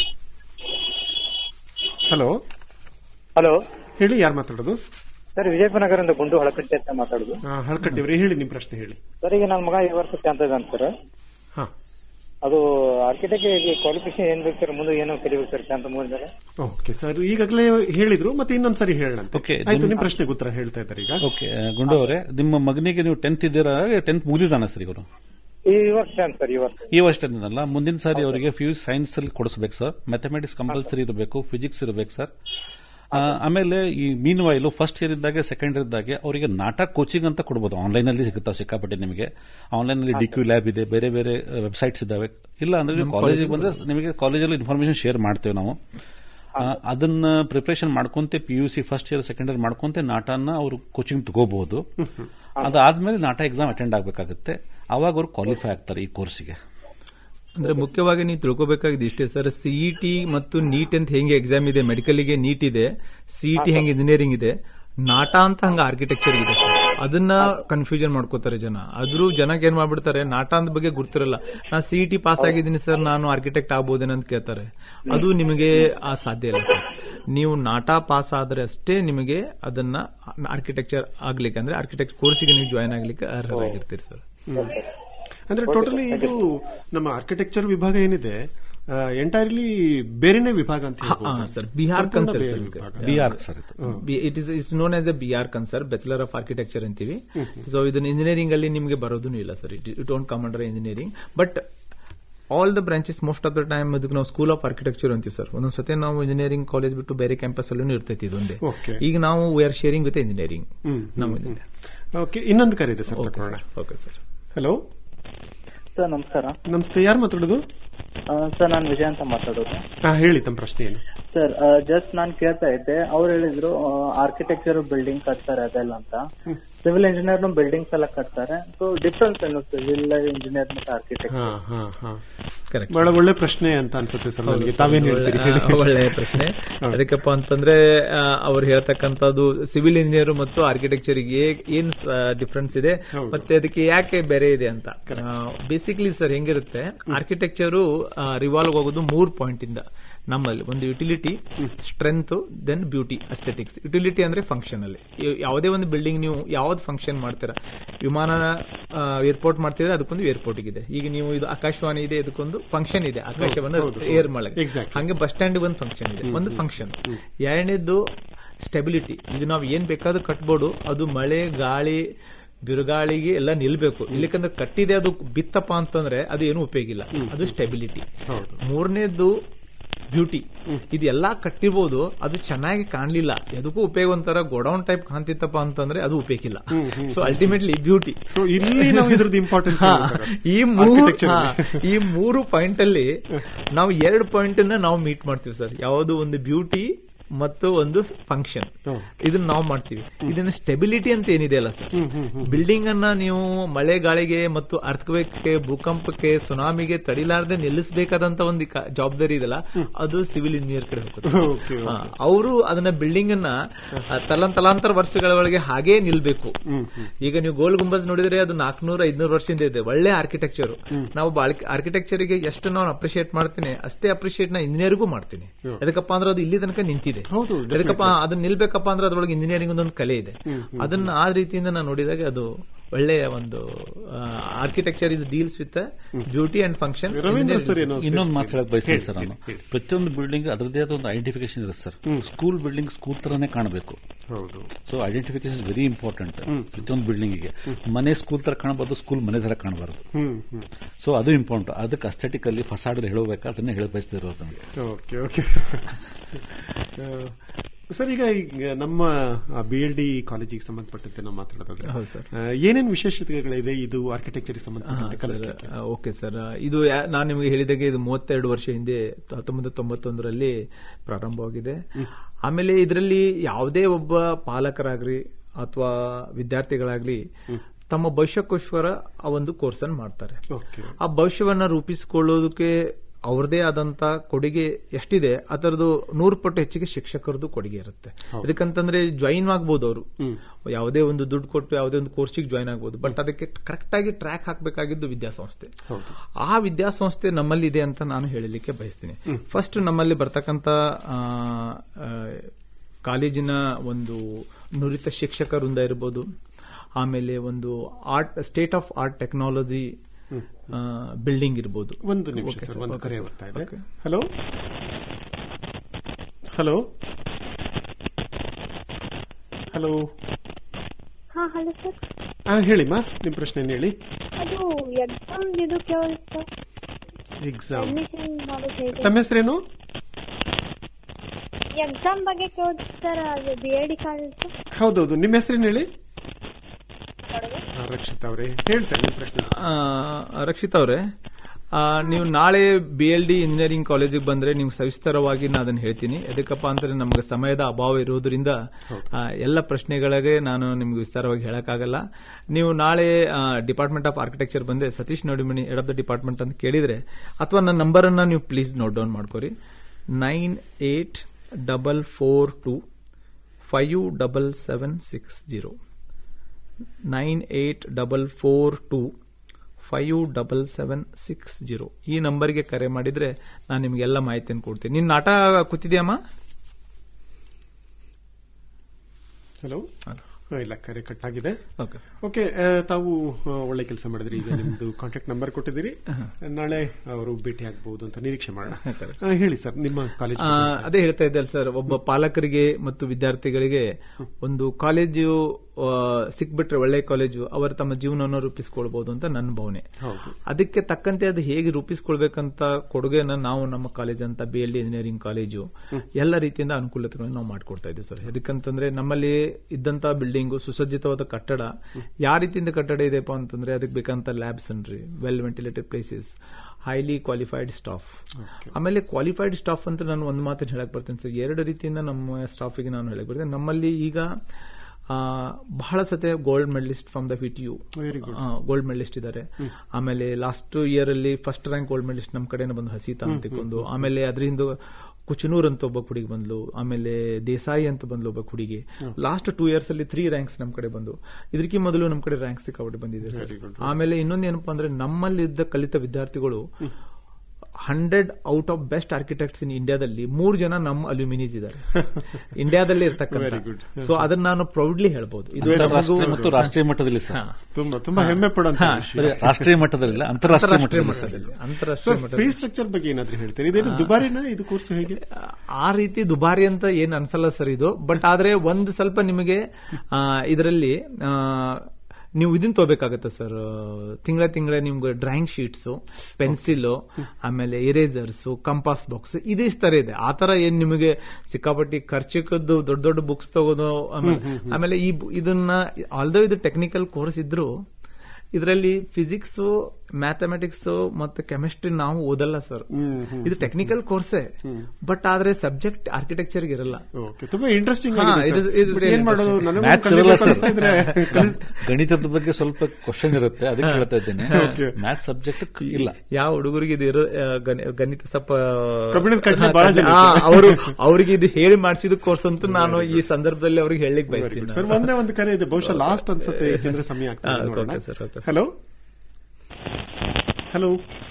ಹಲೋ ಹಲೋ ಹೇಳಿ ಯಾರು ಮಾತಾಡೋದು ಸರ್ ವಿಜಯಪುರ ನಗರದಿಂದ ಗುಂಡು ಹೊಳಕಟ್ಟಿ ಅಂತ ಮಾತಾಡುದು ಆ, ಹಳ್ಕಟ್ಟಿವ್ರಿ ಹೇಳಿ ನಿಮ್ಮ ಪ್ರಶ್ನೆ ಹೇಳಿ ಸರ್ ಈಗ ನನ್ನ ಮಗ ಈ ವರ್ಷ ಅಂತ ಇದ್ದಾನೆ ಸರ್ ಹಾ ಅದು ಆರ್ಕಿಟೆಕ್ಟ್ ಕ್ವಾಲಿಫಿಕೇಶನ್ ಏನ್ ಬೇಕು ಸರ್ ಮುಂದೆ ಏನೋ ಕಲಿಬೇಕು ಸರ್ ಅಂತ ಮುಗಿದ್ರೆ ಓಕೆ ಸರ್ ಈಗಾಗಲೇ ಹೇಳಿದ್ರು ಮತ್ತೆ ಇನ್ನೊಂದ್ಸರಿ ಹೇಳೋಣ Okay, ಆಯ್ತು ನಿಮ್ಮ- ನಿಮ್ ಪ್ರಶ್ನೆಗೆ ಉತ್ತರ ಹೇಳ್ತಾ ಇದ್ದಾರೆ ಈಗ ಓಕೆ ಗುಂಡು ಅವರೇ ನಿಮ್ಮ ಮಗನಿಗೆ ನೀವು ಟೆಂತ್ ಇದ್ದೀರಾ ಟೆಂತ್ ಮುಗಿದಾನ ಸರ್ ಇವರು ಈ ವರ್ಷ ಅಂತ ಸರ್ ಈ ವರ್ಷ ಈ ವರ್ಷ ಅಲ್ಲ ಮುಂದಿನ ಸಾರಿ ಅವರಿಗೆ ಫ್ಯೂ ಸೈನ್ಸ್ ಅಲ್ಲಿ ಕೊಡಿಸ್ಬೇಕು ಸರ್ ಮ್ಯಾಥಮೆಟಿಕ್ಸ್ ಕಂಪಲ್ಸರಿ ಇರಬೇಕು ಫಿಸಿಕ್ಸ್ ಇರಬೇಕು ಸರ್ ಆ, ಆಮೇಲೆ ಈ ಮೀನ್ ವೈಲು ಫಸ್ಟ್ ಇಯರ್ ಇದ್ದಾಗೆ ಸೆಕೆಂಡ್ ಇಯರ್ ಇದ್ದಾಗೆ ಅವರಿಗೆ ನಾಟಕ ಕೋಚಿಂಗ್ ಅಂತ ಕೊಡ್ಬೋದು ಆನ್ಲೈನ್ ಅಲ್ಲಿ ಸಿಗುತ್ತಾವೆ ಸಿಕ್ಕಾಪಟ್ಟೆ ನಿಮಗೆ ಆನ್ಲೈನ್ ಅಲ್ಲಿ ಡಿ ಕ್ಯೂ ಲ್ಯಾಬ್ ಇದೆ ಬೇರೆ ಬೇರೆ ವೆಬ್ಸೈಟ್ಸ್ ಇದಾವೆ ಇಲ್ಲ ಅಂದ್ರೆ ನೀವು ಕಾಲೇಜಿಗೆ ಬಂದ್ರೆ ನಿಮಗೆ ಕಾಲೇಜಲ್ಲಿ ಇನ್ಫಾರ್ಮೇಶನ್ ಶೇರ್ ಮಾಡ್ತೇವೆ ನಾವು ಆ, ಅದನ್ನ ಪ್ರಿಪರೇಷನ್ ಮಾಡ್ಕೊಂತೆ P U C first year second year ಮಾಡ್ಕೊಂತೆ ನಾಟನ ಅವರು ಕೋಚಿಂಗ್ ತಗೋಬಹುದು ಅದಾದ್ಮೇಲೆ ನಾಟ ಎಕ್ಸಾಮ್ ಅಟೆಂಡ್ ಆಗಬೇಕಾಗುತ್ತೆ ಅವಾಗ ಅವರು ಕ್ವಾಲಿಫೈ ಆಗ್ತಾರೆ ಈ ಕೋರ್ಸಿಗೆ ಅಂದ್ರೆ ಮುಖ್ಯವಾಗಿ ನೀವು ತಿಳ್ಕೊಬೇಕಾಗಿದೆ ಇಷ್ಟೇ ಸರ್ ಸಿಇಟಿ ಮತ್ತು ನೀಟ್ ಅಂತ ಹೆಂಗೆ ಎಕ್ಸಾಮ್ ಇದೆ ಮೆಡಿಕಲ್ಗೆ ನೀಟ್ ಇದೆ ಸಿಇಟಿ ಹೆಂಗೆ ಇಂಜಿನಿಯರಿಂಗ್ ಇದೆ ನಾಟಾ ಅಂತ ಹಂಗ ಆರ್ಕಿಟೆಕ್ಚರ್ ಇದೆ ಸರ್ ಅದನ್ನ ಕನ್ಫ್ಯೂಷನ್ ಮಾಡ್ಕೋತಾರೆ ಜನ ಆದ್ರೂ ಜನಕ್ಕೆ ಏನ್ ಮಾಡ್ಬಿಡ್ತಾರೆ ನಾಟಾ ಅಂದ ಬಗ್ಗೆ ಗುರ್ತಿರಲ್ಲ ನಾ ಸಿಇಟಿ ಪಾಸ್ ಆಗಿದ್ದೀನಿ ಸರ್ ನಾನು ಆರ್ಕಿಟೆಕ್ಟ್ ಆಗ್ಬೋದೇನ ಅಂತ ಕೇಳ್ತಾರೆ ಅದು ನಿಮಗೆ ಆ ಸಾಧ್ಯ ಇಲ್ಲ ಸರ್ ನೀವು ನಾಟಾ ಪಾಸ್ ಆದ್ರೆ ಅಷ್ಟೇ ನಿಮಗೆ ಅದನ್ನ ಆರ್ಕಿಟೆಕ್ಚರ್ ಆಗ್ಲಿಕ್ಕೆ ಅಂದ್ರೆ ಆರ್ಕಿಟೆಕ್ಟ್ ಕೋರ್ಸಿಗೆ ನೀವು ಜಾಯ್ನ್ ಆಗ್ಲಿಕ್ಕೆ ಅರ್ಹರಾಗಿರ್ತೀರಿ ಸರ್ ಅಂದ್ರೆ ಟೋಟಲಿ ಇದು ನಮ್ಮ ಆರ್ಕಿಟೆಕ್ಚರ್ ವಿಭಾಗ ಏನಿದೆ ಎಂಟೈರ್ಲಿ ಬೇರೆನೇ ವಿಭಾಗ ಅಂತ ಹೇಳ್ಬೋದು. ಸರ್ ಬಿಹಾರ್ ಸಂಪೂರ್ಣ ಬೇರೆ ಕನ್ಸರ್ ವಿಭಾಗ. ಬಿ ಆರ್ ಸರ್ ಇದು it is it's known as a B R ಕನ್ಸರ್ ಬ್ಯಾಚುಲರ್ ಆಫ್ ಆರ್ಕಿಟೆಕ್ಚರ್ ಅಂತೀವಿ ಸೊ ಇದನ್ನ ಇಂಜಿನಿಯರಿಂಗ್ ಅಲ್ಲಿ ನಿಮಗೆ ಬರೋದೂ ಇಲ್ಲ sir it it don't come under engineering but all the branches most of the time ಅದಕ್ಕೆ ನಾವು ಸ್ಕೂಲ್ ಆಫ್ ಆರ್ಕಿಟೆಕ್ಚರ್ ಅಂತೀವಿ ಸರ್ ಒಂದೊಂದ್ ಸತಿ ನಾವು ಇಂಜಿನಿಯರಿಂಗ್ ಕಾಲೇಜ್ ಬಿಟ್ಟು ಬೇರೆ ಕ್ಯಾಂಪಸ್ ಅಲ್ಲೂ ಇರ್ತೈತಿ ಇದೊಂದೇ Okay. ಈಗ ನಾವು we are sharing with engineering hmm, ನಾವು ಓಕೆ ಇನ್ನೊಂದು ಕರೆ ಇದೆ ಸರ್ ಓಕೆ ತಗೊಳ್ಳೋಣ sir okay sir hello sir ನಮಸ್ಕಾರ ನಮಸ್ತೆ ಯಾರು ಮಾತಾಡೋದು ಆ, ಸರ್ ನಾನು ವಿಜಯ್ ಅಂತ ಮಾತಾಡೋದು ಹಾ ಹೇಳಿ ತಮ್ಮ ಪ್ರಶ್ನೆ ಏನು ಸರ್ ಜಸ್ಟ್ ನಾನು ಕೇಳ್ತಾ ಇದ್ದೆ ಅವ್ರು ಹೇಳಿದ್ರು ಆರ್ಕಿಟೆಕ್ಚರ್ ಬಿಲ್ಡಿಂಗ್ ಕಟ್ತಾರೆ ಅದೆಲ್ಲ ಅಂತ ಸಿವಿಲ್ ಇಂಜಿನಿಯರ್ ಬಿಲ್ಡಿಂಗ್ಸ್ ಎಲ್ಲ ಕಟ್ತಾರೆ ಸೊ ಡಿಫ್ರೆನ್ಸ್ ಏನು ಸಿವಿಲ್ ಇಂಜಿನಿಯರ್ ಮತ್ತೆ ಆರ್ಕಿಟೆಕ್ಟ್ ಹಾ ಹಾ ಹಾ ಕರೆಕ್ಟ್ ಬಹಳ ಒಳ್ಳೆ ಪ್ರಶ್ನೆ ಅಂತ ಅನ್ಸುತ್ತೆ ಸರ್ ನನಗೆ ತಾವೇನ್ ಹೇಳ್ತೀರಿ ಹೇಳಿ ಒಳ್ಳೆ- ಒಳ್ಳೆಯ ಪ್ರಶ್ನೆ ಅದಕ್ಕಪ್ಪ ಅಂತಂದ್ರೆ ಆ, ಅವ್ರು ಹೇಳ್ತಕ್ಕಂಥದ್ದು ಸಿವಿಲ್ ಇಂಜಿನಿಯರ್ ಮತ್ತು ಆರ್ಕಿಟೆಕ್ಚರ್ ಏನ್ ಡಿಫ್ರೆನ್ಸ್ ಇದೆ ಮತ್ತೆ ಅದಕ್ಕೆ ಯಾಕೆ ಬೇರೆ ಇದೆ ಅಂತ ಬೇಸಿಕ್ಲಿ ಸರ್ ಹೆಂಗಿರುತ್ತೆ ಆರ್ಕಿಟೆಕ್ಚರು ರಿವಾಲ್ವ್ ಆಗೋದು ಮೂರ್ ಪಾಯಿಂಟ್ ಇಂದ ನಮ್ಮಲ್ಲಿ ಒಂದು utility strength then beauty aesthetics utility ಅಂದ್ರೆ ಫಂಕ್ಷನ್ ಅಲ್ಲಿ ಇವ್- ಯಾವುದೇ ಒಂದು ಬಿಲ್ಡಿಂಗ್ ನೀವು ಯಾವ್ದು ಫಂಕ್ಷನ್ ಮಾಡ್ತೀರಾ ವಿಮಾನ ಏರ್ಪೋರ್ಟ್ ಮಾಡ್ತಿದ್ರೆ ಅದಕ್ಕೊಂದು ಏರ್ಪೋರ್ಟ್ ಇದೆ ಈಗ ನೀವು ಇದು ಆಕಾಶವಾಣಿ ಇದೆ ಇದಕ್ಕೊಂದು ಫಂಕ್ಷನ್ ಇದೆ ಆಕಾಶವನ್ನು ಏರ್ ಮಾಡಕ್ಕೆ Exactly. ಹಂಗೆ ಬಸ್ ಸ್ಟ್ಯಾಂಡ್ ಒಂದು ಫಂಕ್ಷನ್ ಇದೆ ಒಂದು ಫಂಕ್ಷನ್ ಎರಡನೇದು ಸ್ಟೆಬಿಲಿಟಿ ಇದು ನಾವು ಏನ್ ಬೇಕಾದ್ರೂ ಕಟ್ಬೋದು ಅದು ಮಳೆ ಗಾಳಿ ಬಿರುಗಾಳಿಗೆ ಎಲ್ಲ ನಿಲ್ಬೇಕು ಇಲ್ಲಕಂದ್ರೆ ಕಟ್ಟಿದೆ ಅದು ಬಿತ್ತಪ್ಪ ಅಂತಂದ್ರೆ ಅದು ಏನು ಉಪಯೋಗ ಇಲ್ಲ ಅದು ಸ್ಟೆಬಿಲಿಟಿ ಹೌದು. ಮೂರನೇದು ಬ್ಯೂಟಿ ಇದೆಲ್ಲ ಕಟ್ಟಿರ್ಬೋದು ಅದು ಚೆನ್ನಾಗಿ ಕಾಣ್ಲಿಲ್ಲ ಎದಕ್ಕೂ ಉಪಯೋಗ ಒಂಥರ ಗೋಡೌನ್ ಟೈಪ್ ಕಾಣ್ತಿತ್ತಪ್ಪ ಅಂತಂದ್ರೆ ಅದು ಉಪಯೋಗ ಇಲ್ಲ ಸೊ ಅಲ್ಟಿಮೇಟ್ಲಿ ಬ್ಯೂಟಿ ಸೊ ಇಲ್ಲಿ ನಾವು ಇದ್ರದ್ದು ಇಂಪಾರ್ಟೆನ್ಸ್ ಹಾ, ಈ ಮೂರು ಹಾ, ಈ ಮೂರು ಪಾಯಿಂಟ್ ಅಲ್ಲಿ ನಾವು ಎರಡು ಪಾಯಿಂಟ್ ಅನ್ನ ನಾವು ಮೀಟ್ ಮಾಡ್ತೀವಿ ಸರ್ ಯಾವುದು ಒಂದು ಬ್ಯೂಟಿ ಮತ್ತು ಒಂದು ಫಂಕ್ಷನ್ ಇದನ್ನ ನಾವು ಮಾಡ್ತೀವಿ ಇದನ್ನ ಸ್ಟೆಬಿಲಿಟಿ ಅಂತ ಏನಿದೆ ಅಲ್ಲ ಸರ್ ಬಿಲ್ಡಿಂಗ್ ಅನ್ನ ನೀವು ಮಳೆ ಗಾಳಿಗೆ ಮತ್ತು ಅರ್ಥಕ್ವೇಕ್ಗೆ ಭೂಕಂಪಕ್ಕೆ ಸುನಾಮಿಗೆ ತಡಿಲಾರದೆ ನಿಲ್ಲಿಸಬೇಕಾದಂತ ಒಂದು ಕ- ಜವಾಬ್ದಾರಿ ಇದೆಲ್ಲ ಅದು ಸಿವಿಲ್ ಇಂಜಿನಿಯರ್ ಕಡೆ ಹೋಗುತ್ತೆ ಓಕೆ ಅವರು ಅದನ್ನ ಬಿಲ್ಡಿಂಗ್ ಅನ್ನ ಆ, ತಲಂ ತಲಾಂತರ ವರ್ಷಗಳ ಒಳಗೆ ಹಾಗೇ ನಿಲ್ಬೇಕು ಈಗ ನೀವು ಗೋಲ್ ಗುಂಬಜ್ ನೋಡಿದ್ರೆ ಅದು ನಾಲ್ಕನೂರ ಐದ್ನೂರು ವರ್ಷದಿಂದ ಇದೆ ಒಳ್ಳೆ ಆರ್ಕಿಟೆಕ್ಚರ್ ನಾವು ಆರ್ಕಿಟೆಕ್ಚರ್ ಗೆ ಎಷ್ಟು ನಾವು ಅಪ್ರಿಶಿಯೇಟ್ ಮಾಡ್ತೀನಿ ಅಷ್ಟೇ ಅಪ್ರಿಶಿಯೇಟ್ ನಾ ಇಂಜಿನಿಯರ್ಗೂ ಮಾಡ್ತೀನಿ ಅದಕ್ಕಪ್ಪ ಅಂದ್ರೆ ಅದು ಇಲ್ಲಿ ತನಕ ನಿಂತಿದೆ ಹೌದು, ಅದಕ್ಕಪ್ಪ ಅದನ್ನ ನಿಲ್ಬೇಕಪ್ಪ ಅಂದ್ರೆ ಅದ್ರೊಳಗೆ ಇಂಜಿನಿಯರಿಂಗ್ ಒಂದೊಂದು ಕಲೆ ಇದೆ ಅದನ್ನ ಆ ರೀತಿಯಿಂದ ನಾನು ನೋಡಿದಾಗ ಅದು ಒಳ್ಳೆಯ ಒಂದು architecture is deals with beauty and function Ravindra sir ಏನೋ ಇನ್ನೊಂದು ಮಾತು ಹೇಳಕ್ ಬಯಸ್ತೀನಿ ಸರ್ ನಾನು ಪ್ರತಿಯೊಂದು ಬಿಲ್ಡಿಂಗ್ ಅದರದೇ ಆದ ಒಂದು ಐಡೆಂಟಿಫಿಕೇಶನ್ ಇರುತ್ತೆ ಸರ್ ಸ್ಕೂಲ್ ಬಿಲ್ಡಿಂಗ್ ಸ್ಕೂಲ್ ತರನೇ ಕಾಣಬೇಕು ಹೌದು so identification is very important ಪ್ರತಿಯೊಂದು ಬಿಲ್ಡಿಂಗಿಗೆ ಮನೆ ಸ್ಕೂಲ್ ತರ ಕಾಣಬಾರ್ದು ಸ್ಕೂಲ್ ಮನೆ ತರ ಕಾಣಬಾರ್ದು ಹ್ಮ್ ಹ್ಮ್ ಸೊ ಅದು ಇಂಪಾರ್ಟೆಂಟ್ ಅದಕ್ಕೆ ಅಸ್ಥೆಟಿಕಲ್ಲಿ ಫಸಾಡ್ ಹೇಳಬೇಕು ಅದನ್ನೇ ಹೇಳ ಬಯಸ್ತಿರೋರು ನನಗೆ ಓಕೆ ಓಕೆ ಸರ್ ಈಗ ಈಗ ನಮ್ಮ ಬಿ ಎಲ್ ಡಿ ಕಾಲೇಜಿಗೆ ಸಂಬಂಧಪಟ್ಟಂತೆ ನಾವು ಮಾತಾಡೋದಾದ್ರೆ ಹೌದು ಸರ್. ಆ, ಏನೇನ್ ವಿಶೇಷತೆಗಳಿದೆ ಇದು ಆರ್ಕಿಟೆಕ್ಚರ್ಗೆ ಸಂಬಂಧಪಟ್ಟಂತೆ ಕಲಿಸ್ಲಿಕ್ಕೆ ಓಕೆ ಸರ್ ಇದು ಯಾ- ನಾನು ನಿಮಗೆ ಹೇಳಿದಾಗೆ ಇದು ಮೂವತ್ತೆರಡು ವರ್ಷ ಹಿಂದೆ ಹತ್ತೊಂಬತ್ತು ತೊಂಬತ್ತೊಂದರಲ್ಲಿ ಪ್ರಾರಂಭವಾಗಿದೆ ಆಮೇಲೆ ಇದರಲ್ಲಿ ಯಾವುದೇ ಒಬ್ಬ ಪಾಲಕರಾಗ್ಲಿ ಅಥವಾ ವಿದ್ಯಾರ್ಥಿಗಳಾಗ್ಲಿ ತಮ್ಮ ಭವಿಷ್ಯಕ್ಕೋಸ್ಕರ ಆ ಒಂದು ಕೋರ್ಸ್ ಅನ್ನು ಮಾಡ್ತಾರೆ ಓಕೆ ಆ ಭವಿಷ್ಯವನ್ನ ರೂಪಿಸಿಕೊಳ್ಳೋದಕ್ಕೆ ಅವ್ರದೇ ಆದಂತ ಕೊಡುಗೆ ಎಷ್ಟಿದೆ ಅದರದ್ದು ನೂರು ಪಟ್ಟು ಹೆಚ್ಚಿಗೆ ಶಿಕ್ಷಕರದ್ದು ಕೊಡುಗೆ ಇರುತ್ತೆ ಇದಕ್ಕಂತಂದ್ರೆ ಜಾಯಿನ್ ಆಗ್ಬೋದು ಅವರು ಯಾವುದೇ ಒಂದು ದುಡ್ಡು ಕೊಟ್ಟು ಯಾವುದೇ ಒಂದು ಕೋರ್ಸಿಗೆ ಜಾಯಿನ್ ಆಗ್ಬೋದು ಬಟ್ ಅದಕ್ಕೆ ಕರೆಕ್ಟ್ ಆಗಿ ಟ್ರ್ಯಾಕ್ ಹಾಕಬೇಕಾಗಿದ್ದು ವಿದ್ಯಾಸಂಸ್ಥೆ ಆ ವಿದ್ಯಾಸಂಸ್ಥೆ ನಮ್ಮಲ್ಲಿ ಇದೆ ಅಂತ ನಾನು ಹೇಳಲಿಕ್ಕೆ ಬಯಸ್ತೀನಿ ಫಸ್ಟ್ ನಮ್ಮಲ್ಲಿ ಬರ್ತಕ್ಕಂತ ಆ, ಆ, ಕಾಲೇಜಿನ ಒಂದು ನುರಿತ ಶಿಕ್ಷಕ ವೃಂದ ಇರ್ಬೋದು ಆಮೇಲೆ ಒಂದು art state of art technology building ಇರ್ಬೋದು ಒಂದು ನಿಮಿಷ Okay, ಸರ್ sir. ಒಂದು Okay, ಕರೆ sir. ಬರ್ತಾ ಇದೆ Okay. ಹಲೋ ಹಲೋ ಹಲೋ ಹಾ ಹಲೋ ಸರ್ ಹಾ ಹೇಳಿಮ್ಮ ನಿಮ್ ಪ್ರಶ್ನೆ ಹೇಳಿ ಅದು ಎಕ್ಸಾಮ್ ಇದು ಕೇಳಿಸ್ತಾ ಎಕ್ಸಾಮ್ ಅಡ್ಮಿಷನ್ ಮಾಡೋದು ಹೇಗೆ ತಮ್ಮ ಹೆಸರೇನು ಎಕ್ಸಾಮ್ ಬಗ್ಗೆ ಕೇಳಿದ್ರು ಸರ್ ಅದು ಬಿ ಎ ಡಿ ಕಾಲೇಜ್ ಹೌದೌದು ನಿಮ್ಮ ಹೆಸರೇನು ಹೇಳಿ ಆ, ರಕ್ಷಿತ್ ಅವರೇ ಹೇಳ್ತಾರೆ ನಿಮ್ಮ ಪ್ರಶ್ನೆ ಆ, ರಕ್ಷಿತ್ ಅವರೇ ಆ, ನೀವು ನಾಳೆ ಬಿ ಎಲ್ ಡಿ ಇಂಜಿನಿಯರಿಂಗ್ ಕಾಲೇಜಿಗೆ ಬಂದ್ರೆ ನೀವು ಸವಿಸ್ತರವಾಗಿ ನಾನು ಅದನ್ನ ಹೇಳ್ತೀನಿ ಎದಕ್ಕಪ್ಪ ಅಂದ್ರೆ ನಮಗೆ ಸಮಯದ ಅಭಾವ ಇರೋದ್ರಿಂದ ಆ, ಎಲ್ಲ ಪ್ರಶ್ನೆಗಳಿಗೆ ನಾನು ನಿಮ್ಗೆ ವಿಸ್ತಾರವಾಗಿ ಹೇಳಕ್ಕಾಗಲ್ಲ ನೀವು ನಾಳೆ ಡಿಪಾರ್ಟ್ಮೆಂಟ್ ಆಫ್ ಆರ್ಕಿಟೆಕ್ಚರ್ ಬಂದೆ ಸತೀಶ್ ನೋಡಿಮಣಿ ಹೆಡ್ ಆಫ್ ದ ಡಿಪಾರ್ಟ್ಮೆಂಟ್ ಅಂತ ಕೇಳಿದ್ರೆ ಅಥವಾ ನನ್ನ ನಂಬರ್ ಅನ್ನ ನೀವು ಪ್ಲೀಸ್ ನೋಟ್ ಡೌನ್ ಮಾಡ್ಕೊರಿ nine eight double four two five double seven six zero nine eight double four two five double seven six zero ಈ ನಂಬರ್ಗೆ ಕರೆ ಮಾಡಿದ್ರೆ ನಾನು ನಿಮ್ಗೆಲ್ಲ ಮಾಹಿತಿಯನ್ನು ಕೊಡ್ತೀನಿ ನಿನ್ನ ನಾಟ ಕೂತಿದ್ಯಮ್ಮ ಹಲೋ ಇಲ್ಲ ಕರೆ ಕಟ್ ಆಗಿದೆ ಓಕೆ ಓಕೆ ಆ, ತಾವು ಆ, ಒಳ್ಳೆ ಕೆಲಸ ಮಾಡಿದ್ರಿ ಈಗ ನಿಮ್ದು ಕಾಂಟ್ಯಾಕ್ಟ್ ನಂಬರ್ ಕೊಟ್ಟಿದ್ದೀರಿ ನಾಳೆ ಅವರು ಭೇಟಿ ಆಗ್ಬಹುದು ಅಂತ ನಿರೀಕ್ಷೆ ಮಾಡೋಣ ಆ, ಹೇಳಿ ಸರ್ ನಿಮ್ಮ ಕಾಲೇಜ್ ಆ, ಅದೇ ಹೇಳ್ತಾ ಇದ್ದೆ ಸರ್ ಒಬ್ಬ ಪಾಲಕರಿಗೆ ಮತ್ತು ವಿದ್ಯಾರ್ಥಿಗಳಿಗೆ ಒಂದು ಕಾಲೇಜು ಆ, ಸಿಕ್ಬಿಟ್ರೆ ಒಳ್ಳೆ ಕಾಲೇಜು ಅವರು ತಮ್ಮ ಜೀವನವನ್ನು ರೂಪಿಸಿಕೊಳ್ಬಹುದು ಅಂತ ನನ್ನ ಭಾವನೆ ಹೌದು ಅದಕ್ಕೆ ತಕ್ಕಂತೆ ಅದು ಹೇಗೆ ರೂಪಿಸ್ಕೊಳ್ಬೇಕಂತ ಕೊಡುಗೆನ ನಾವು ನಮ್ಮ ಕಾಲೇಜ್ ಅಂತ B L D engineering college ಎಲ್ಲ ರೀತಿಯಿಂದ ಅನುಕೂಲತೆಗಳನ್ನು ನಾವು ಮಾಡ್ಕೊಡ್ತಾ ಇದ್ದೀವಿ ಸರ್ ಯಾಕಂತಂದ್ರೆ ನಮ್ಮಲ್ಲಿ ಇದ್ದಂತ ಬಿಲ್ಡಿಂಗು ಸುಸಜ್ಜಿತವಾದ ಕಟ್ಟಡ ಯಾವ ರೀತಿಯಿಂದ ಕಟ್ಟಡ ಇದೆಯಪ್ಪ ಅಂತಂದ್ರೆ ಅದಕ್ಕೆ ಬೇಕಂತ ಲ್ಯಾಬ್ಸ್ ಅನ್ರಿ well ventilated places highly qualified staff ಆಮೇಲೆ ಕ್ವಾಲಿಫೈಡ್ ಸ್ಟಾಫ್ ಅಂತ ನಾನು ಒಂದು ಮಾತನ್ನು ಹೇಳಕ್ ಬರ್ತೇನೆ ಸರ್ ಎರಡು ರೀತಿಯಿಂದ ನಮ್ಮ ಸ್ಟಾಫಿಗೆ ನಾನು ಹೇಳಕ್ ಬರ್ತೇನೆ ನಮ್ಮಲ್ಲಿ ಈಗ ಆ, ಬಹಳ ಸತೆ gold medalist from the V T U very good gold medalist ಇದ್ದಾರೆ ಆಮೇಲೆ ಲಾಸ್ಟ್ ಇಯರ್ ಅಲ್ಲಿ ಫಸ್ಟ್ ರ್ಯಾಂಕ್ ಗೋಲ್ಡ್ ಮೆಡಲಿಸ್ಟ್ ನಮ್ಮ ಕಡೆನೇ ಬಂದು ಹಸೀತಾ ಅಂತ ತಿಳ್ಕೊಂಡು ಆಮೇಲೆ ಅದರಿಂದ ಕುಚನೂರ್ ಅಂತ ಒಬ್ಬ ಹುಡುಗಿ ಬಂದ್ಲು ಆಮೇಲೆ ದೇಸಾಯಿ ಅಂತ ಬಂದ್ಲು ಒಬ್ಬ ಹುಡುಗಿ ಲಾಸ್ಟ್ ಟೂ ಇಯರ್ಸ್ ಅಲ್ಲಿ ತ್ರೀ ರ್ಯಾಂಕ್ಸ್ ನಮ್ಮ ಕಡೆ ಬಂದು ಇದಕ್ಕೆ ಮೊದಲು ನಮ್ಮ ಕಡೆ ರ್ಯಾಂಕ್ ಸಿಕ್ಕಾಬಿಟ್ಟು ಬಂದಿದೆ ಸರ್ ಆಮೇಲೆ ಇನ್ನೊಂದು ಏನಪ್ಪಾ ಅಂದ್ರೆ ನಮ್ಮಲ್ಲಿದ್ದ ಕಲಿತ ವಿದ್ಯಾರ್ಥಿಗಳು hundred out of best architects in ಇಂಡಿಯಾದಲ್ಲಿ ಮೂರು ಜನ ನಮ್ಮ ಅಲ್ಯೂಮಿನೀಸ್ ಇದ್ದಾರೆ ಇಂಡಿಯಾದಲ್ಲಿ ಇರ್ತಕ್ಕಂಥ ಸೊ ಅದನ್ನ ನಾನು ಪ್ರೌಡ್ಲಿ ಹೇಳ್ಬೋದು ಇದು ಅಂತಾರಾಷ್ಟ್ರೀಯ ಮತ್ತು ರಾಷ್ಟ್ರೀಯ ಮಟ್ಟದಲ್ಲಿ ಸರ್ ತುಂಬಾ ತುಂಬಾ ಹೆಮ್ಮೆ ಪಡುವಂತ ವಿಷಯ ಬರೀ ರಾಷ್ಟ್ರೀಯ ಮಟ್ಟದಲ್ಲಿಲ್ಲ ಅಂತಾರಾಷ್ಟ್ರೀಯ ಅಂತಾರಾಷ್ಟ್ರೀಯ ಮಟ್ಟದಲ್ಲಿ ಸರ್. ಮಟ್ಟದಲ್ಲಿ ಅಂತಾರಾಷ್ಟ್ರೀಯ ಸರ್ ಮಟ್ಟದಲ್ಲಿ ಫೀಸ್ ಸ್ಟ್ರಕ್ಚರ್ ಬಗ್ಗೆ ಏನಾದ್ರೂ ಹೇಳ್ತೀರಿ ಇದೇನು ದುಬಾರಿನಾ ಇದು ಕೋರ್ಸ್ ಹೇಗೆ ಆ ರೀತಿ ದುಬಾರಿ ಅಂತ ಏನ್ ಅನ್ಸಲ್ಲ ಸರ್ ಇದು ಬಟ್ ಆದ್ರೆ ಒಂದು ಸ್ವಲ್ಪ ನಿಮಗೆ ಇದರಲ್ಲಿ ನೀವು ಇದನ್ನ ತಗೋಬೇಕಾಗತ್ತೆ ಸರ್ ತಿಂಗಳ ತಿಂಗಳ ನಿಮ್ಗೆ ಡ್ರಾಯಿಂಗ್ ಶೀಟ್ಸ್ ಪೆನ್ಸಿಲ್ ಆಮೇಲೆ ಇರೇಸರ್ಸ್ ಕಂಪಾಸ್ ಬಾಕ್ಸ್ ಇದೇ ತರ ಇದೆ ಆ ತರ ಏನ್ ನಿಮಗೆ ಸಿಕ್ಕಾಪಟ್ಟಿ ಖರ್ಚಿಕದ್ದು ದೊಡ್ಡ ದೊಡ್ಡ ಬುಕ್ಸ್ ತಗೋದು ಆಮೇಲೆ ಆಮೇಲೆ ಈ ಬು- ಇದನ್ನ ಆಲ್ದೋ ಇದು ಟೆಕ್ನಿಕಲ್ ಕೋರ್ಸ್ ಇದ್ರು ಇದರಲ್ಲಿ ಫಿಸಿಕ್ಸ್ ಮ್ಯಾಥಮೆಟಿಕ್ಸ್ ಮತ್ತೆ ಕೆಮಿಸ್ಟ್ರಿ ನಾವು ಓದಲ್ಲ ಸರ್ ಇದು ಟೆಕ್ನಿಕಲ್ ಕೋರ್ಸೇ ಬಟ್ ಆದ್ರೆ ಸಬ್ಜೆಕ್ಟ್ ಆರ್ಕಿಟೆಕ್ಚರ್ ಇರಲ್ಲ ಓಕೆ ತುಂಬಾ ಇಂಟ್ರೆಸ್ಟಿಂಗ್ ಹಾ, ಆಗಿದೆ it is- sir. it is But really ಏನ್ ಮಾಡೋದು interesting. ನನಗೂ ಮ್ಯಾಥ್ಸ್ ಕಲಿಬೇಕು ಇರಲ್ಲ ಸರ್ ಅನಿಸ್ತಾ ಇದ್ರೆ ಕಲಿ- ಗಣಿತದ ಬಗ್ಗೆ ಸ್ವಲ್ಪ ಕ್ವಶನ್ ಇರುತ್ತೆ ಅದಕ್ಕೆ ಹೇಳ್ತಾ ಇದ್ದೇನೆ Okay. ಮ್ಯಾಥ್ಸ್ ಸಬ್ಜೆಕ್ಟ್ ಇಲ್ಲ ಯಾವ ಹುಡುಗರಿಗೆ ಇದು ಇರೋ ಆ, ಗಣ- ಗಣಿತ ಸ್ವಲ್ಪ ಕಬ್ಬಿಣದ ಕಡ್ಲೆ ಬಹಳ ಜನ ಹಾ, ಅವರು ಅವ್ರಿಗೆ ಇದು ಹೇಳಿ ಮಾಡಿಸಿದ ಕೋರ್ಸ್ ಅಂತೂ ನಾನು ಈ ಸಂದರ್ಭದಲ್ಲಿ ಅವ್ರಿಗೆ ಹೇಳಲಿಕ್ಕೆ ಬಯಸ್ತೀನಿ ಸರ್ ಒಂದೇ ಒಂದು ಕರೆ ಇದೆ ಬಹುಶಃ ಲಾಸ್ಟ್ ಅನ್ಸುತ್ತೆ ಯಾಕೆಂದ್ರೆ ಸಮಯ ಹಾ, ಆಗ್ತದೆ okay, sir, okay, sir. Hello hello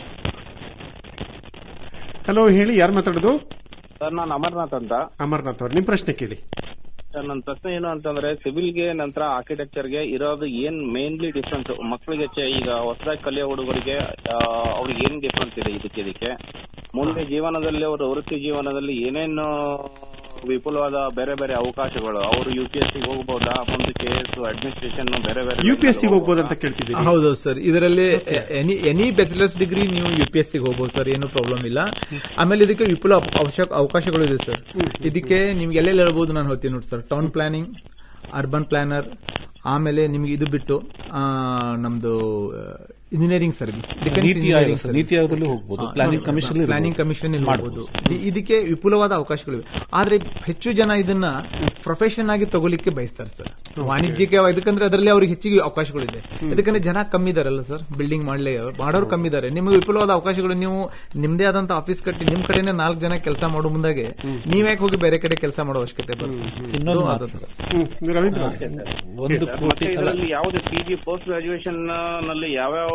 hello ಹೇಳಿ ಯಾರು ಮಾತಾಡೋದು ಸರ್ ನಾನು ಅಮರ್ನಾಥ್ ಅಂತ ಅಮರ್ನಾಥ್ ಅವ್ರು ನಿಮ್ ಪ್ರಶ್ನೆ ಕೇಳಿ ಸರ್ ನನ್ನ ಪ್ರಶ್ನೆ ಏನು ಅಂತಂದ್ರೆ ಸಿವಿಲ್ಗೆ ನಂತರ ಆರ್ಕಿಟೆಕ್ಚರ್ಗೆ ಇರೋದು ಏನ್ ಮೇನ್ಲಿ ಡಿಫ್ರೆನ್ಸ್ ಮಕ್ಕಳಿಗೆ ಚೆ- ಈಗ ಹೊಸದಾಗಿ ಕಲಿಯೋ ಹುಡುಗರಿಗೆ ಆ, ಅವ್ರಿಗೆ ಏನ್ ಡಿಫ್ರೆನ್ಸ್ ಇದೆ ಇದಕ್ಕೆ ಇದಕ್ಕೆ ಮುಂದೆ ಜೀವನದಲ್ಲಿ ಅವರ ವೃತ್ತಿ ಜೀವನದಲ್ಲಿ ಏನೇನು ವಿಪುಲವಾದ ಬೇರೆ ಬೇರೆ ಅವಕಾಶಗಳು ಅವರು ಯು ಪಿ ಎಸ್ ಸಿ ಹೋಗ್ಬೋದಾ ಮುಂದೆ ಕೆ ಎಸ್ ಅಡ್ಮಿನಿಸ್ಟ್ರೇಷನ್ ಬೇರೆ ಬೇರೆ ಯು ಪಿ ಎಸ್ ಸಿ ಹೋಗ್ಬೋದು ಅಂತ ಕೇಳ್ತಿದ್ದೀನಿ ಹೌದು ಸರ್ ಇದರಲ್ಲಿ ಎನಿ ಎನಿ ಬ್ಯಾಚುಲರ್ಸ್ ಡಿಗ್ರಿ ನೀವು ಯು ಪಿ ಎಸ್ ಸಿ ಹೋಗ್ಬೋದು ಸರ್ ಏನು ಪ್ರಾಬ್ಲಮ್ ಇಲ್ಲ ಆಮೇಲೆ ಇದಕ್ಕೆ ವಿಪುಲ ಅವ- ಅವಶ್ಯಕ ಅವಕಾಶಗಳು ಇದೆ ಸರ್ ಇದಕ್ಕೆ ನಿಮ್ಗೆ ಎಲ್ಲೆಲ್ಲಿ ಹೇಳ್ಬೋದು ನಾನು ಹೇಳ್ತೀನಿ ನೋಡಿ sir town planning urban planner ಆಮೇಲೆ ನಿಮ್ಗೆ ಇದು ಬಿಟ್ಟು ಆ, ನಮ್ದು ಇಂಜಿನಿಯರಿಂಗ್ ಸರ್ವಿಸ್ ನೀತಿ ಆಯೋಗ ಸರ್, ನೀತಿ ಆಯೋಗದಲ್ಲಿ ಹೋಗ್ಬೋದು ಪ್ಲಾನಿಂಗ್ ಕಮಿಷನ್ ಪ್ಲಾನಿಂಗ್ ಕಮಿಷನ್ ಮಾಡಬಹುದು ಇದಕ್ಕೆ ವಿಪುಲವಾದ ಅವಕಾಶಗಳಿವೆ ಆದ್ರೆ ಹೆಚ್ಚು ಜನ ಇದನ್ನ ಪ್ರೊಫೆಷನ್ ಆಗಿ ತಗೋಲಿಕ್ಕೆ ಬಯಸ್ತಾರೆ ಸರ್ ವಾಣಿಜ್ಯಕ್ಕೆ ಇದಕ್ಕಂದ್ರೆ ಅದರಲ್ಲಿ ಅವ್ರಿಗೆ ಹೆಚ್ಚಿಗೆ ಅವಕಾಶಗಳಿದೆ ಇದಕ್ಕಂದ್ರೆ ಜನ ಕಮ್ಮಿ ಇದಾರಲ್ಲ ಸರ್ ಬಿಲ್ಡಿಂಗ್ ಮಾಡ್ಲೇ ಮಾಡೋರು ಕಮ್ಮಿ ಇದಾರೆ ನಿಮಗೆ ವಿಪುಲವಾದ ಅವಕಾಶಗಳು ನೀವು ನಿಮ್ದೇ ಆದಂತ ಆಫೀಸ್ ಕಟ್ಟಿ ನಿಮ್ ಕಡೆನೆ ನಾಲ್ಕು ಜನ ಕೆಲಸ ಮಾಡೋ ಮುಂದಾಗೆ ನೀವ್ಯಾಕೆ ಹೋಗಿ ಬೇರೆ ಕಡೆ ಕೆಲಸ ಮಾಡೋ ಅವಶ್ಯಕತೆ ಬರುತ್ತೆ ಇನ್ನೊಂದು So, ಮಾತು ಅದು- ಸರ್ ಹ್ಮ್ ರವೀಂದ್ರ ಒಂದು ಮತ್ತೆ ಕೋಟಿ ಅಲ್ಲ ಇದರಲ್ಲಿ ಯಾವ್ದು ಪಿ ಜಿ ಪೋಸ್ಟ್ ಗ್ರಾಜುಯೇಷನ್ ನಲ್ಲಿ ಯಾವ್ಯಾವ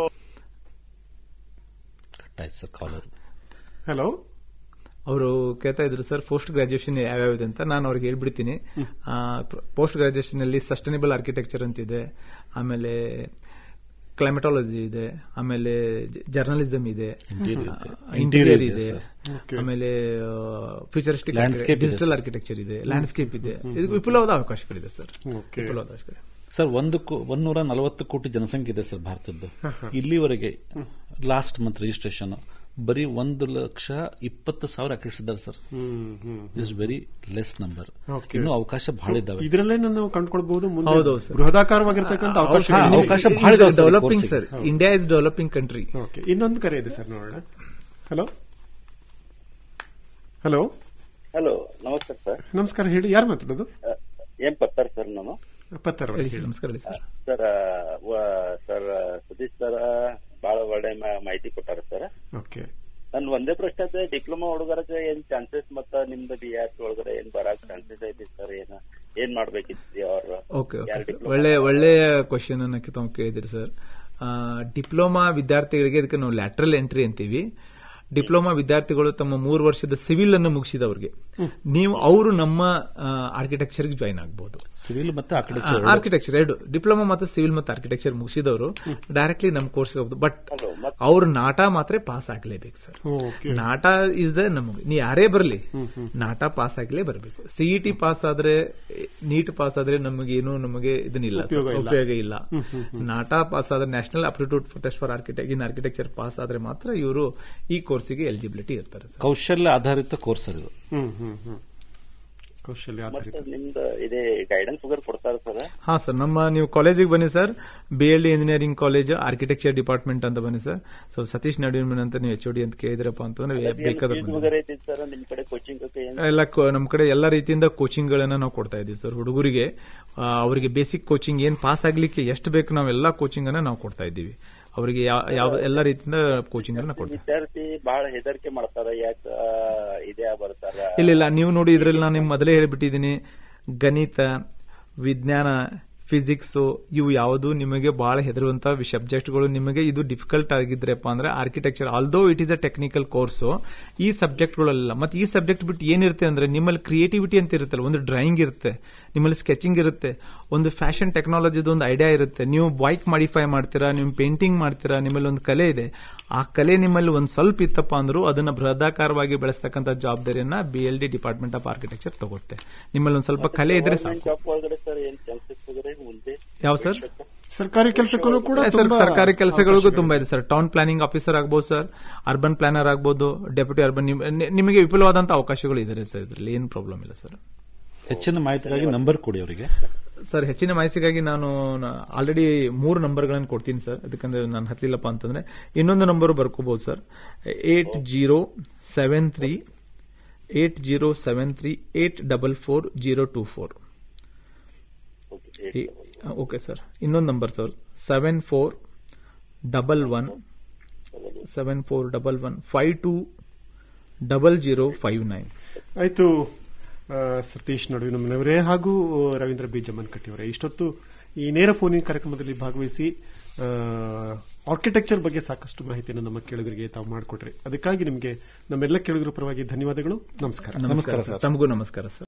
ಆಯ್ತು ಸರ್ ಕಾಲರ್ ಹಲೋ ಅವರು ಕೇಳ್ತಾ ಇದ್ರು ಸರ್ ಪೋಸ್ಟ್ ಗ್ರಾಜುಯೇಷನ್ ಯಾವ್ಯಾವಿದೆ ಅಂತ ನಾನು ಅವ್ರಿಗೆ ಹೇಳ್ಬಿಡ್ತೀನಿ ಪೋಸ್ಟ್ ಗ್ರಾಜುಯೇಷನ್ ಅಲ್ಲಿ ಸಸ್ಟೈನಬಲ್ ಆರ್ಕಿಟೆಕ್ಚರ್ ಅಂತ ಇದೆ ಆಮೇಲೆ ಕ್ಲೈಮೆಟಾಲಜಿ ಇದೆ ಆಮೇಲೆ ಜರ್ನಲಿಸಮ್ ಇದೆ ಇಂಟೀರಿಯರ್ ಇದೆ ಆಮೇಲೆ ಫ್ಯೂಚರಿಸ್ಟಿಕ್ Landscape ಇದೆ, ಡಿಜಿಟಲ್ ಆರ್ಕಿಟೆಕ್ಚರ್ ಇದೆ ಲ್ಯಾಂಡ್ಸ್ಕೇಪ್ ಇದೆ ಇದು ವಿಪುಲವಾದ ಅವಕಾಶಗಳಿದೆ ಸರ್ ಓಕೆ ವಿಪುಲವಾದ ಅವಕಾಶಗಳಿದೆ ಸರ್ ಒಂದು ಕೋ- ಒಂದೂರ ನಲವತ್ತು ಕೋಟಿ ಜನಸಂಖ್ಯೆ ಇದೆ ಸರ್ ಭಾರತದ್ದು ಇಲ್ಲಿವರೆಗೆ ಲಾಸ್ಟ್ ಮಂತ್ ರಿಜಿಸ್ಟ್ರೇಷನ್ ಬರೀ ಒಂದು ಲಕ್ಷ ಇಪ್ಪತ್ತು ಸಾವಿರ ಆರ್ಕಿಟೆಕ್ಟ್ಸ್ ಇದ್ದಾರೆ sir hmm hmm is very less number Okay. ಇನ್ನು ಅವಕಾಶ ಬಹಳ ಇದ್ದಾವೆ ಇದರಲ್ಲೇ ನಾವು ಕಂಡುಕೊಳ್ಬಹುದು ಮುಂದೆ ಹೌದು, sir. ಬೃಹದಾಕಾರವಾಗಿರ್ತಕ್ಕಂಥ ಅವಕಾಶ ಹಾ, ಅವಕಾಶ ಬಹಳ ಇದಾವೆ sir ಈ ಡೆವಲಪಿಂಗ್ course ಗೆ. Sir India is developing country okay ಇನ್ನೊಂದು ಕರೆ ಇದೆ ಸರ್ ನೋಡೋಣ ಹಲೋ ಹಲೋ ಹಲೋ ನಮಸ್ಕಾರ ಸರ್ ನಮಸ್ಕಾರ ಹೇಳಿ ಯಾರು ಮಾತಾಡೋದು ಏನ್ ಪತ್ತಾರ್ ಸರ್ ನಾನು ಪತ್ತರ ಹೇಳಿ ಸರ್ ನಮಸ್ಕಾರ ಹೇಳಿ sir sir sir Satish sir ಬಹಳ ಒಳ್ಳೆ ಮಾ- ಮಾಹಿತಿ ಕೊಟ್ಟಾರ ಸರ್ ಓಕೆ ನನ್ ಒಂದೇ ಪ್ರಶ್ನೆ ಅದ ಡಿಪ್ಲೊಮಾ ಹುಡುಗರಿಗೆ ಏನ್ ಚಾನ್ಸಸ್ ಮತ್ತ ನಿಮ್ದು ಬಿ ಆರ್ ಒಳಗಡೆ ಏನ್ ಬರಾಕ್ ಚಾನ್ಸಸ್ ಐತಿ ಸರ್ ಏನ ಏನ್ ಮಾಡ್ಬೇಕಿತ್ತು ಅವ್ರ ಓಕೆ ಯಾರು ಓಕೆ diploma ಒಳ್ಳೆ ಒಳ್ಳೆಯ ಕ್ವಶನ್ ಅನ್ನ ತಾವು ಕೇಳಿದಿರಿ ಸರ್ ಡಿಪ್ಲೊಮಾ ವಿದ್ಯಾರ್ಥಿಗಳಿಗೆ ಇದಕ್ಕೆ ನಾವು ಲ್ಯಾಟ್ರಲ್ ಎಂಟ್ರಿ ಅಂತೀವಿ ಡಿಪ್ಲೊಮಾ ವಿದ್ಯಾರ್ಥಿಗಳು ತಮ್ಮ ಮೂರು ವರ್ಷದ ಸಿವಿಲ್ ಅನ್ನು ಮುಗಿಸಿದವ್ರಿಗೆ ನೀವು ಅವರು ನಮ್ಮ ಆರ್ಕಿಟೆಕ್ಚರ್ ಜಾಯಿನ್ ಆಗಬಹುದು ಸಿವಿಲ್ ಮತ್ತೆ ಆರ್ಕಿಟೆಕ್ಚರ್ ಆರ್ಕಿಟೆಕ್ಚರ್ ಎರಡು ಡಿಪ್ಲೊಮಾ ಮತ್ತು ಸಿವಿಲ್ ಮತ್ತು ಆರ್ಕಿಟೆಕ್ಚರ್ ಮುಗಿಸಿದವರು ಡೈರೆಕ್ಟ್ಲಿ ನಮ್ಮ ಕೋರ್ಸ್ ಹೋಗ್ಬೋದು ಬಟ್ Hello, ಮತ್ತ್- ಅವ್ರ ನಾಟ ಮಾತ್ರ ಪಾಸ್ ಆಗ್ಲೇಬೇಕು sir okay NATA is the ನಮಗೆ ನೀ ಯಾರೇ ಬರಲಿ ನಾಟ ಪಾಸ್ ಆಗ್ಲೇ ಬರಬೇಕು ಸಿಇಟಿ ಪಾಸ್ ಆದ್ರೆ ನೀಟ್ ಪಾಸ್ ಆದ್ರೆ ನಮಗೇನು ನಮಗೆ ಇದನ್ನಿಲ್ಲ sir. ಉಪಯೋಗ ಇಲ್ಲ. ಉಪಯೋಗ ಇಲ್ಲ ನಾಟ ಪಾಸ್ ಆದ್ರೆ national aptitude test for architect in architecture pass ಆದ್ರೆ ಮಾತ್ರ ಇವರು ಈ ಕೋರ್ಸಿಗೆ ಎಲಿಜಿಬಿಲಿಟಿ ಇರ್ತಾರೆ ಸರ್ ಕೌಶಲ್ಯ ಆಧಾರಿತ ಕೋರ್ಸ್ ಅದು ಹ್ಮ್ ಹ್ಮ್ ಹ್ಮ್ ಕೌಶಲ್ಯ ಆಧಾರಿತ ಮತ್ತೆ ನಿಮ್ದು ಇದೇ ಗೈಡೆನ್ಸ್ ವಗರ್ ಕೊಡ್ತಾರ ಸರ್ ಹಾ ಸರ್ ನಮ್ಮ ನೀವು ಕಾಲೇಜಿಗೆ ಬನ್ನಿ sir B L D engineering college architecture department ಅಂತ ಬನ್ನಿ ಸರ್ ಸೊ ಸತೀಶ್ ನಡುವಿನ ಅಂತ ನೀವು ಎಚ್ ಡಿ ಅಂತ ಕೇಳಿದ್ರಪ್ಪ ಅಂತಂದ್ರೆ ಬೇಕಾದ್ರೆ ಬನ್ನಿ. ವಗರ್ ಐತಿ ಸರ್ ನಿಮ್ ಕಡೆ ಕೋಚಿಂಗ್ ಏನ್ ಎಲ್ಲ ಕೋ- ನಮ್ಮ ಕಡೆ ಎಲ್ಲ ರೀತಿಯಿಂದ ಕೋಚಿಂಗ್ ಗಳನ್ನ ನಾವು ಕೊಡ್ತಾ ಇದೀವಿ ಸರ್ ಹುಡುಗರಿಗೆ ಆ, ಅವರಿಗೆ ಬೇಸಿಕ್ ಕೋಚಿಂಗ್ ಏನ್ ಪಾಸ್ ಆಗ್ಲಿಕ್ಕೆ ಎಷ್ಟು ಬೇಕು ನಾವೆಲ್ಲ ಕೋಚಿಂಗ್ ಅನ್ನ ನಾವು ಕೊಡ್ತಾ ಇದ್ದೀವಿ ಅವರಿಗೆ ಯಾವ- ಯಾವ ಎಲ್ಲ ರೀತಿಯಿಂದ ಕೋಚಿಂಗ್ ಅನ್ನ ಕೊಡ್ತೀವಿ ವಿದ್ಯಾರ್ಥಿ ಬಹಳ ಹೆದರಿಕೆ ಮಾಡ್ತಾರ ಯಾಕ ಇದೇ ಬರ್ತಾರ ಇಲ್ಲ ಇಲ್ಲ ನೀವು ನೋಡಿ ಇದ್ರಲ್ಲಿ ನಾನು ನಿಮ್ಗೆ ಮೊದಲೇ ಹೇಳ್ಬಿಟ್ಟಿದ್ದೀನಿ ಗಣಿತ ವಿಜ್ಞಾನ ಫಿಸಿಕ್ಸ್ ಇವು ಯಾವುದು ನಿಮಗೆ ಬಹಳ ಹೆದರುವಂತ ಸಬ್ಜೆಕ್ಟ್ಗಳು ನಿಮಗೆ ಇದು ಡಿಫಿಕಲ್ಟ್ ಆಗಿದ್ರಪ್ಪ ಅಂದ್ರೆ architecture although it is a technical course ಈ ಸಬ್ಜೆಕ್ಟ್ಗಳೆಲ್ಲ ಮತ್ತೆ ಈ ಸಬ್ಜೆಕ್ಟ್ ಬಿಟ್ಟು ಏನಿರುತ್ತೆ ಅಂದ್ರೆ ನಿಮ್ಮಲ್ಲಿ ಕ್ರಿಯೇಟಿವಿಟಿ ಅಂತ ಇರುತ್ತಲ್ಲ ಒಂದು ಡ್ರಾಯಿಂಗ್ ಇರುತ್ತೆ ನಿಮ್ಮಲ್ಲಿ ಸ್ಕೆಚಿಂಗ್ ಇರುತ್ತೆ ಒಂದು ಫ್ಯಾಷನ್ ಟೆಕ್ನಾಲಜಿದು ಒಂದು ಐಡಿಯಾ ಇರುತ್ತೆ ನೀವು ಬೈಕ್ ಮಾಡಿಫೈ ಮಾಡ್ತೀರಾ ನೀವು ಪೇಂಟಿಂಗ್ ಮಾಡ್ತೀರಾ ನಿಮ್ಮಲ್ಲಿ ಒಂದು ಕಲೆ ಇದೆ ಆ ಕಲೆ ನಿಮ್ಮಲ್ಲಿ ಒಂದು ಸ್ವಲ್ಪ ಇತ್ತಪ್ಪ ಅಂದ್ರೂ ಅದನ್ನ ಬೃಹದಾಕಾರವಾಗಿ ಬೆಳೆಸ್ತಕ್ಕಂಥ ಜವಾಬ್ದಾರಿಯನ್ನ B L D department of architecture ತಗೋತ್ತೆ ನಿಮ್ಮಲ್ಲಿ ಒಂದು ಸ್ವಲ್ಪ ಕಲೆ ಇದ್ರೆ ಸಾಕು ಜಾಬ್ ಒಳಗಡೆ ಸರ್ ಏನ್ ಚಾನ್ಸಸ್ ವಗರೆ ಮುಂದೆ ಯಾವ ಸರ್ ಸರ್ಕಾರಿ ಕೆಲಸಕ್ಕೂ ಕೂಡ ಸರ್ ತುಂಬಾ ಸರ್ಕಾರಿ ಕೆಲಸಗಳಿಗೂ ತುಂಬಾ ಇದೆ ಸರ್ ಟೌನ್ ಪ್ಲಾನಿಂಗ್ ಆಫೀಸರ್ ಆಗ್ಬೋದು ಸರ್ ಅರ್ಬನ್ ಪ್ಲಾನರ್ ಆಗ್ಬೋದು ಡೆಪ್ಯೂಟಿ ಅರ್ಬನ್ ನಿಮಗೆ ವಿಪುಲವಾದಂತ ಅವಕಾಶಗಳು ಇದೆ ಸರ್ ಇದರಲ್ಲಿ ಏನು ಪ್ರಾಬ್ಲಮ್ ಇಲ್ಲ ಸರ್ ಹೆಚ್ಚಿನ ಮಾಹಿತಿಗಾಗಿ ನಂಬರ್ ಕೊಡಿ ಅವರಿಗೆ ಸರ್ ಹೆಚ್ಚಿನ ಮಾಹಿತಿಗಾಗಿ ನಾನು ಆಲ್ರೆಡಿ ಮೂರು ನಂಬರ್ಗಳನ್ನು ಕೊಡ್ತೀನಿ ಸರ್ ಅದಕ್ಕಂದ್ರೆ ನಾನು ಹತ್ತಲಿಲ್ಲಪ್ಪ ಅಂತಂದ್ರೆ ಇನ್ನೊಂದು ನಂಬರ್ ಬರ್ಕೋಬಹುದು sir eight zero seven three eight zero seven three eight double four zero two four okay sir ಇನ್ನೊಂದು number sir seven four double one seven four double one five two double zero five nine ಆಯ್ತು ಆ, ಸತೀಶ್ ನಡುವಿನ ಮನೆಯವರೇ ಹಾಗೂ Ravindra B ಜಮನ್ಕಟ್ಟಿಯವರೇ ಇಷ್ಟೊತ್ತು ಈ ನೇರ ಫೋನಿನ ಕಾರ್ಯಕ್ರಮದಲ್ಲಿ ಭಾಗವಹಿಸಿ ಆರ್ಕಿಟೆಕ್ಚರ್ ಬಗ್ಗೆ ಸಾಕಷ್ಟು ಮಾಹಿತಿಯನ್ನು ನಮ್ಮ ಕೇಳುಗರಿಗೆ ತಾವು ಮಾಡಿಕೊಟ್ರಿ ಅದಕ್ಕಾಗಿ ನಿಮಗೆ ನಮ್ಮೆಲ್ಲ ಕೇಳುಗರ ಪರವಾಗಿ ಧನ್ಯವಾದಗಳು ನಮಸ್ಕಾರ ನಮಸ್ಕಾರ ಸರ್ ತಮಗೂ ನಮಸ್ಕಾರ ಸರ್